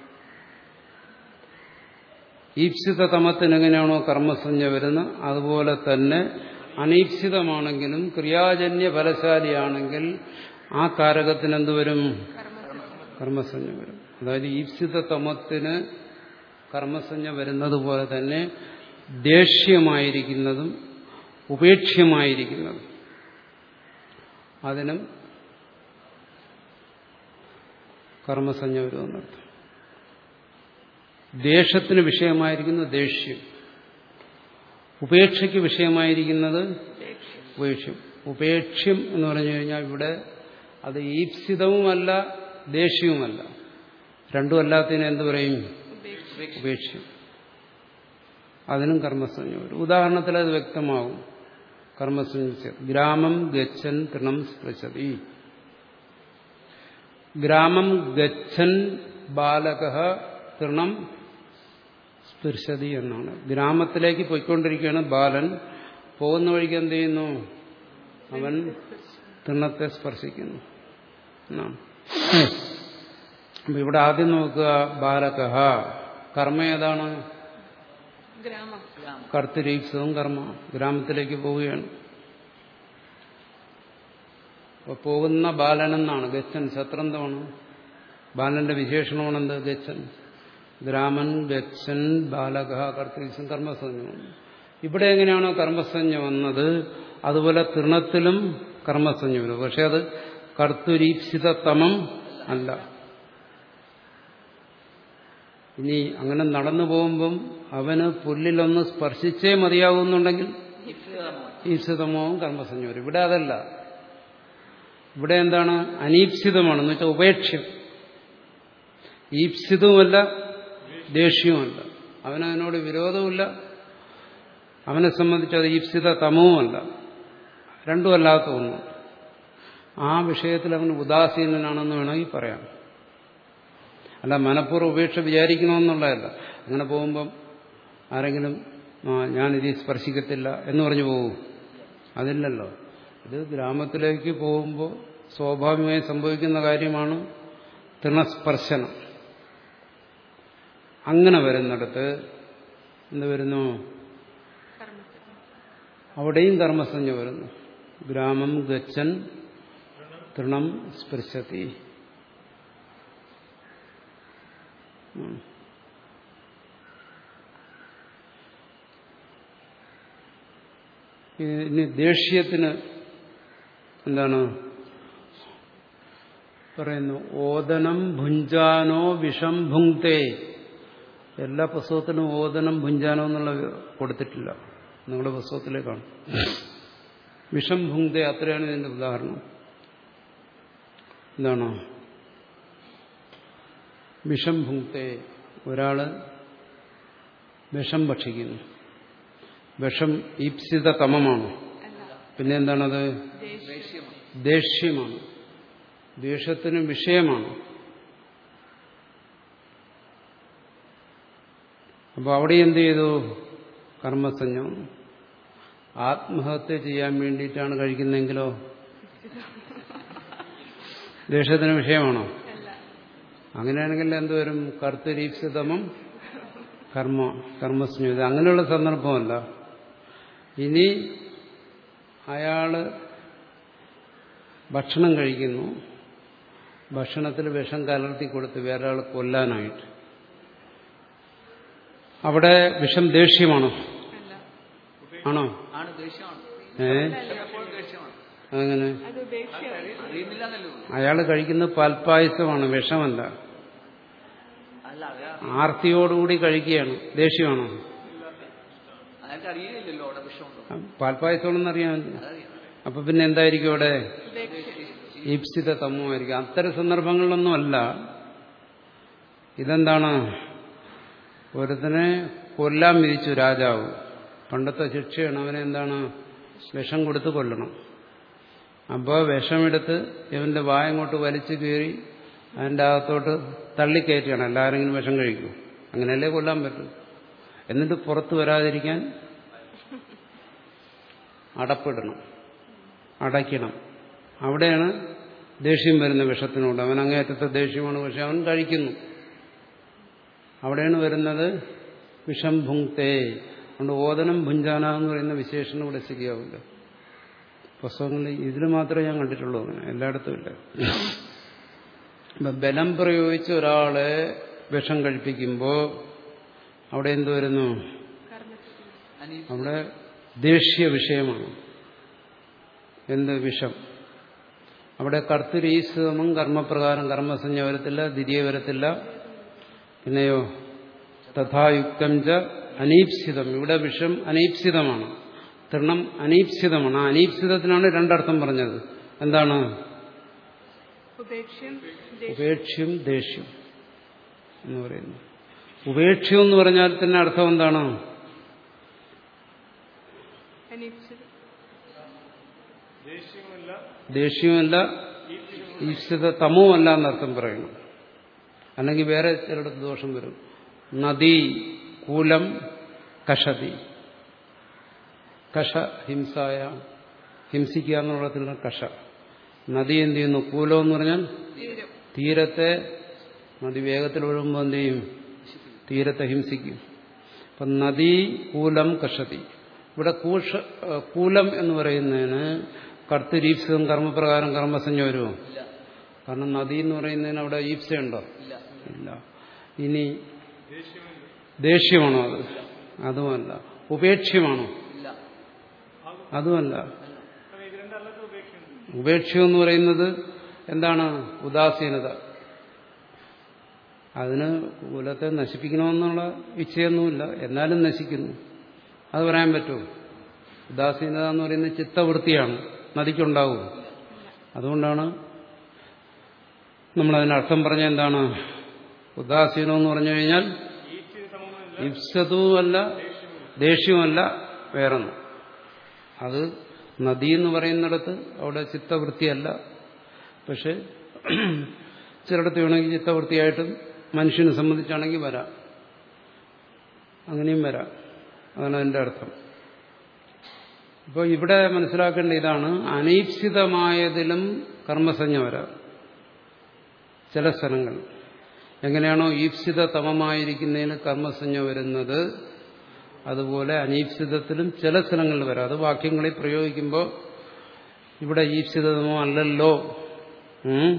ഈപ്സിതമത്തിന് എങ്ങനെയാണോ കർമ്മസഞ്ജ വരുന്നത് അതുപോലെ തന്നെ അനീപ്സിതമാണെങ്കിലും ക്രിയാജന്യ ഫലശാലിയാണെങ്കിൽ ആ കാരകത്തിന് എന്ത് വരും കർമ്മസഞ്ജ കർമ്മസഞ്ജ വരും അതായത് ഈപ്സിത തമത്തിന് കർമ്മസഞ്ജ വരുന്നത് പോലെ തന്നെ ദേഷ്യമായിരിക്കുന്നതും ഉപേക്ഷ്യമായിരിക്കുന്നതും അതിനും കർമ്മസഞ്ജ വരുമെന്നർത്ഥം ദേഷ്യത്തിന് വിഷയമായിരിക്കുന്ന ദേഷ്യം ഉപേക്ഷയ്ക്ക് വിഷയമായിരിക്കുന്നത് ഉപേക്ഷ്യം ഉപേക്ഷ്യം എന്ന് പറഞ്ഞു കഴിഞ്ഞാൽ ഇവിടെ അത് ഈപ്സിതവുമല്ല ദേഷ്യവുമല്ല രണ്ടും അല്ലാത്തതിന് എന്ത് പറയും ഉപേക്ഷ്യം അതിനും കർമ്മസഞ്ജ വരും ഉദാഹരണത്തിൽ അത് വ്യക്തമാകും കർമ്മസഞ്ജ ഗ്രാമം ഗച്ഛൻ തൃണം സ്പൃശതി ഗ്രാമം ഗച്ഛൻ ബാലക തൃണം സ്പൃശതി എന്നാണ് ഗ്രാമത്തിലേക്ക് പോയിക്കൊണ്ടിരിക്കുകയാണ് ബാലൻ പോകുന്ന വഴിക്ക് എന്ത് ചെയ്യുന്നു അവൻ തൃണത്തെ സ്പർശിക്കുന്നു എന്നാണ് അപ്പൊ ഇവിടെ ആദ്യം നോക്കുക ബാലക കർമ്മ ഏതാണ് ഗ്രാമം കർത്തരീപ്സവും കർമ്മ ഗ്രാമത്തിലേക്ക് പോവുകയാണ് അപ്പൊ പോകുന്ന ബാലനെന്നാണ് ഗച്ഛൻ ശത്രന്തമാണ് ബാലന്റെ വിശേഷണമാണെന്ത് ഗച്ഛൻ ഗ്രാമൻ ഗച്ഛൻ ബാലക കർത്തരീപ്സം കർമ്മസഞ്ജമാണ് ഇവിടെ എങ്ങനെയാണോ കർമ്മസഞ്ജ വന്നത് അതുപോലെ തൃണത്തിലും കർമ്മസഞ്ജ വരും പക്ഷെ അത് കർത്തുരീപ്സിതമം അല്ല ഇനി അങ്ങനെ നടന്നു പോകുമ്പം അവന് പുല്ലിലൊന്ന് സ്പർശിച്ചേ മതിയാകുന്നുണ്ടെങ്കിൽ ഈപ്സിതമവും കർമ്മസഞ്ജ വരും ഇവിടെ അതല്ല ഇവിടെ എന്താണ് അനീപ്സിതമാണെന്ന് വെച്ചാൽ ഉപേക്ഷ്യം ഈപ്സിതവുമല്ല ദേഷ്യവുമല്ല അവനതിനോട് വിരോധവുമില്ല അവനെ സംബന്ധിച്ച് അത് ഈപ്സിത തമവുമല്ല രണ്ടുമല്ലാത്ത ഒന്നും ആ വിഷയത്തിൽ അവൻ ഉദാസീനനാണെന്ന് വേണമെങ്കിൽ പറയാം അല്ല മനഃപൂർവ്വം ഉപേക്ഷ വിചാരിക്കണമെന്നുള്ളതല്ല അങ്ങനെ പോകുമ്പം ആരെങ്കിലും ആ ഞാനിത് സ്പർശിക്കത്തില്ല എന്ന് പറഞ്ഞു പോകും അതില്ലല്ലോ ഇത് ഗ്രാമത്തിലേക്ക് പോകുമ്പോൾ സ്വാഭാവികമായി സംഭവിക്കുന്ന കാര്യമാണ് തൃണസ്പർശനം അങ്ങനെ വരുന്നിടത്ത് എന്ത് വരുന്നു കർമ്മസഞ്ജ അവിടെയും കർമ്മസഞ്ജ വരുന്നു ഗ്രാമം ഗച്ഛൻ തൃണം സ്പൃശത്തി ഉം. ഇനി ദേഷ്യത്തിന് എന്താണ് പറയുന്നു ഓദനം ഭുഞ്ചാനോ വിഷം ഭുങ്ക്തേ എല്ലാ പുസ്തകത്തിനും ഓദനം ഭുഞ്ചാനോ എന്നുള്ള കൊടുത്തിട്ടില്ല നിങ്ങളുടെ പുസ്തകത്തിലേക്കാണ് വിഷം ഭുങ്ക്തേ അത്രയാണ് ഇതിന്റെ ഉദാഹരണം എന്താണ് വിഷം ഭുങ്ക്തേ ഒരാള് വിഷം ഭക്ഷിക്കുന്നു വിഷം ഈപ്സിത തമമാണ് അല്ല പിന്നെ എന്താണത് ദേഷ്യം ദേഷ്യമാണ് ദേഷ്യത്തിന് വിഷയമാണ് അപ്പോൾ അവിടെ എന്ത് ചെയ്തു കർമ്മസഞ്ജം ആത്മഹത്യ ചെയ്യാൻ വേണ്ടിയിട്ടാണ് കഴിക്കുന്നതെങ്കിലോ ദേഷ്യത്തിന് വിഷയമാണോ അല്ല അങ്ങനെയാണെങ്കിൽ എന്തുവരും കർത്തരീപ്സിതമം കർമ്മ കർമ്മസ്നേഹിത അങ്ങനെയുള്ള സന്ദർഭമല്ല ഇനി അയാള് ഭക്ഷണം കഴിക്കുന്നു ഭക്ഷണത്തിൽ വിഷം കലർത്തി കൊടുത്ത് വേറെ ആൾ കൊല്ലാനായിട്ട് അവിടെ വിഷം ദേഷ്യമാണോ അല്ല ആണോ ആണ് ദേഷ്യമാണ് ഏ എപ്പോഴും ദേഷ്യമാണ് അങ്ങനെ അത് ദേഷ്യം അറിയുന്നില്ല എന്നല്ലേ ഉള്ളൂ അയാൾ കഴിക്കുന്നത് പാൽപ്പായസമാണ് വിഷമല്ല അല്ല അതാ ആർത്തിയോടുകൂടി കഴിക്കുകയാണ് ദേഷ്യമാണോ അയാൾക്ക് അറിയില്ലല്ലോ അവിടെ വിഷമുണ്ടോ പാൽപ്പായസമാണെന്ന് അറിയാമല്ലോ അതറിയാം അപ്പൊ പിന്നെ എന്തായിരിക്കും അവിടെ ദേഷ്യം ഈപ്സിത തമമായിരിക്കും അത്തരം സന്ദർഭങ്ങളിലൊന്നും അല്ല ഇതെന്താണ് ഒരുത്തനെ കൊല്ലാൻ വിധിച്ചു രാജാവ് പണ്ടത്തെ ശിക്ഷയാണ് അവനെ എന്താണ് വിഷം കൊടുത്ത് കൊല്ലണം അപ്പോൾ വിഷമെടുത്ത് ഇവന്റെ വായങ്ങോട്ട് വലിച്ചു കീറി അതിൻ്റെ അകത്തോട്ട് തള്ളിക്കയറ്റുകയാണ് എല്ലാരെങ്കിലും വിഷം കഴിക്കും അങ്ങനെയല്ലേ കൊല്ലാൻ പറ്റും എന്നിട്ട് പുറത്ത് വരാതിരിക്കാൻ അടപ്പിടണം അടയ്ക്കണം അവിടെയാണ് ദേഷ്യം വരുന്ന വിഷത്തിനോട് അവൻ അങ്ങേയറ്റത്തെ ദേഷ്യമാണ് പക്ഷെ അവൻ കഴിക്കുന്നു അവിടെയാണ് വരുന്നത് വിഷം ഭുങ്ക്തേ അതുകൊണ്ട് ഓദനം ഭുഞ്ചാന എന്ന് പറയുന്ന വിശേഷണം ഇവിടെ ശരിയാവില്ല പുസ്തകങ്ങളിൽ ഇതിൽ മാത്രമേ ഞാൻ കണ്ടിട്ടുള്ളൂ അങ്ങനെ എല്ലായിടത്തും ഇല്ല ഇപ്പൊ ബലം പ്രയോഗിച്ച് ഒരാളെ വിഷം കഴിപ്പിക്കുമ്പോൾ അവിടെ എന്ത് വരുന്നു കർമ്മത്തിൽ അവിടെ ദേഷ്യ വിഷയമാണ് എന്ത് വിഷം അവിടെ കർത്തരീശ്വമം കർമ്മപ്രകാരം കർമ്മസഞ്ജ വരത്തില്ല ദ്വിതീയ വരത്തില്ല പിന്നെയോ തഥായുക്തം ച അനീപ്സിതം ഇവിടെ വിഷം അനീപ്സിതമാണ് തൃണം അനീപ്സിതമാണ് ആ അനീപ്സിതത്തിനാണ് രണ്ടർത്ഥം പറഞ്ഞത് എന്താണ് ഉപേക്ഷ്യം ഉപേക്ഷ്യം ദേഷ്യം എന്ന് പറയുന്നു ഉപേക്ഷ്യം എന്ന് പറഞ്ഞാൽ തന്നെ അർത്ഥം എന്താണ് അനിശ്ചിതം ദേഷ്യവുമില്ല ദേഷ്യമല്ല ഈശ്വര തമവുമല്ല എന്നർത്ഥം പറയണം അല്ലെങ്കിൽ വേറെ ചിലയിടത്ത് ദോഷം വരും നദി കൂലം കഷതി കഷ ഹിംസായ ഹിംസിക്കുക എന്നുള്ളതിലുള്ള കഷ നദി എന്ത് ചെയ്യുന്നു കൂലം എന്ന് പറഞ്ഞാൽ തീരം തീരത്തെ നദി വേഗത്തിൽ ഒഴുകുമ്പോൾ എന്ത് ചെയ്യും തീരത്തെ ഹിംസിക്കും അപ്പം നദീ കൂലം കഷതി ഇവിടെ കൂഷ കൂലം എന്ന് പറയുന്നതിന് കർത്തരീപ്സിതം കർമ്മപ്രകാരം കർമ്മസഞ്ജ വരുമോ ഇല്ല കാരണം നദി എന്ന് പറയുന്നതിന് അവിടെ ഈപ്സയുണ്ടോ ഇല്ല ഇല്ല ഇനി ദേഷ്യമാണോ അത് അതുമല്ല ഉപേക്ഷ്യമാണോ ഇല്ല അതുമല്ല കാരണം ഇത് രണ്ടല്ലാത്ത ഉപേക്ഷയുണ്ട് ഉപേക്ഷ്യം എന്ന് പറയുന്നത് എന്താണ് ഉദാസീനത അതിന് കുലത്തെ നശിപ്പിക്കണമെന്നുള്ള ഇച്ഛയൊന്നുമില്ല എന്നാലും നശിക്കുന്നു അത് പറയാൻ പറ്റുമോ ഉദാസീനത എന്ന് പറയുന്നത് ചിത്തവൃത്തിയാണ് നദിക്കുണ്ടാവും അതുകൊണ്ടാണ് നമ്മളതിന് അർത്ഥം പറഞ്ഞ എന്താണ് ഉദാസീനം എന്ന് പറഞ്ഞു കഴിഞ്ഞാൽ ഈച്ച് സമമല്ല ഇപ്സതുമല്ല ദേഷ്യവുമല്ല വേറൊന്നും അത് നദി എന്ന് പറയുന്നിടത്ത് അവിടെ ചിത്തവൃത്തിയല്ല പക്ഷെ ചിലയിടത്ത് വേണമെങ്കിൽ ചിത്തവൃത്തിയായിട്ടും മനുഷ്യനെ സംബന്ധിച്ചാണെങ്കിൽ വരാം അങ്ങനെയും വരാം അതാണ് അതിൻ്റെ അർത്ഥം അപ്പോൾ ഇവിടെ മനസ്സിലാക്കേണ്ട ഇതാണ് അനീപ്സിതമായതിലും കർമ്മസഞ്ജ വരാം ചില സ്ഥലങ്ങൾ എങ്ങനെയാണോ ഈപ്സിത തമമായിരിക്കുന്നതിന് കർമ്മസഞ്ജ വരുന്നത് അതുപോലെ അനീപ്സിതത്തിലും ചില സ്ഥലങ്ങളിൽ വരാം അത് വാക്യങ്ങളിൽ പ്രയോഗിക്കുമ്പോൾ ഇവിടെ ഈപ്സിതമോ അല്ലല്ലോ ഉം?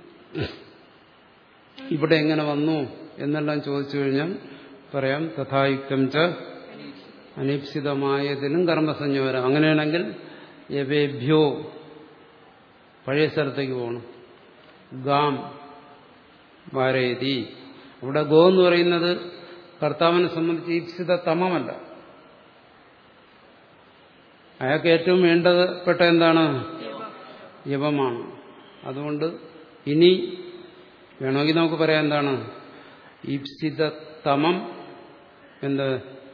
ഇവിടെ എങ്ങനെ വന്നു എന്നെല്ലാം ചോദിച്ചു കഴിഞ്ഞാൽ പറയാം തഥായുക്തം ച അനീപ്സിതമായതിലും കർമ്മസഞ്ജ വരാം അങ്ങനെയാണെങ്കിൽ യവേഭ്യോ പഴയ സ്ഥലത്തേക്ക് പോകണം ഗാം വാരയതി അവിടെ ഗോ എന്ന് പറയുന്നത് കർത്താവിനെ സംബന്ധിച്ച് ഈപ്സിത തമമല്ല അയാൾക്ക് ഏറ്റവും വേണ്ടപ്പെട്ട എന്താണ് യവമാണ് അതുകൊണ്ട് ഇനി വേണമെങ്കിൽ നമുക്ക് പറയാം എന്താണ് ഈപ്സിത തമം എന്ത്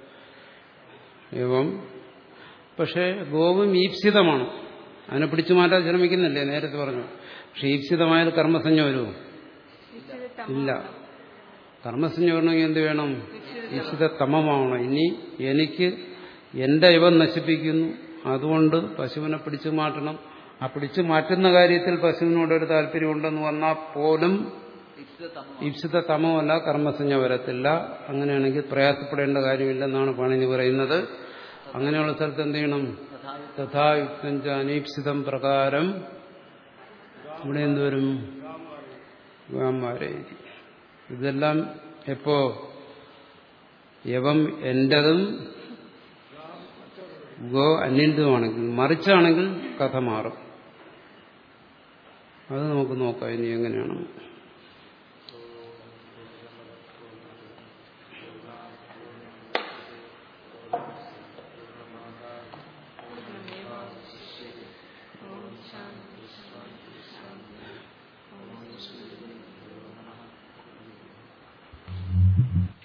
യവം പക്ഷേ ഗോവും ഈപ്സിതമാണ് അതിനെ പിടിച്ചു മാറ്റാൻ ശ്രമിക്കുന്നില്ലേ നേരത്തെ പറഞ്ഞു പക്ഷെ ഈപ്സിതമായാൽ കർമ്മസഞ്ജ വരുമോ നിശ്ചിത ഇല്ല കർമ്മസഞ്ജ വരണമെങ്കിൽ എന്ത് വേണം ഈശ്വര തമമാവണം ഇനി എനിക്ക് എന്റെ ഇവൻ നശിപ്പിക്കുന്നു അതുകൊണ്ട് പശുവിനെ പിടിച്ചു മാറ്റണം ആ പിടിച്ചു മാറ്റുന്ന കാര്യത്തിൽ പശുവിനോടൊരു താല്പര്യമുണ്ടെന്ന് വന്നാൽ പോലും ഇച്ചിരി തമ ഈപ്സിത തമമല്ല കർമ്മസഞ്ജ വരത്തില്ല അങ്ങനെയാണെങ്കിൽ പ്രയാസപ്പെടേണ്ട കാര്യമില്ലെന്നാണ് പാണിനി പറയുന്നത് അങ്ങനെയുള്ള സ്ഥലത്ത് എന്ത് ചെയ്യണം തഥായു തഥായുക്തം ച അനീപ്സിതം പ്രകാരം ഇവിടെ എന്തുവരും ഗാമാരേരി ഇതെല്ലാം എപ്പോ യവം എന്റതും ഗോ അന്യന്തുമാണെങ്കിൽ മറിച്ചാണെങ്കിൽ കഥ മാറും അത് നമുക്ക് നോക്കാം ഇനി എങ്ങനെയാണ് ഓം ശാന്തി ശാന്തി ശാന്തി ഓം ശ്രീ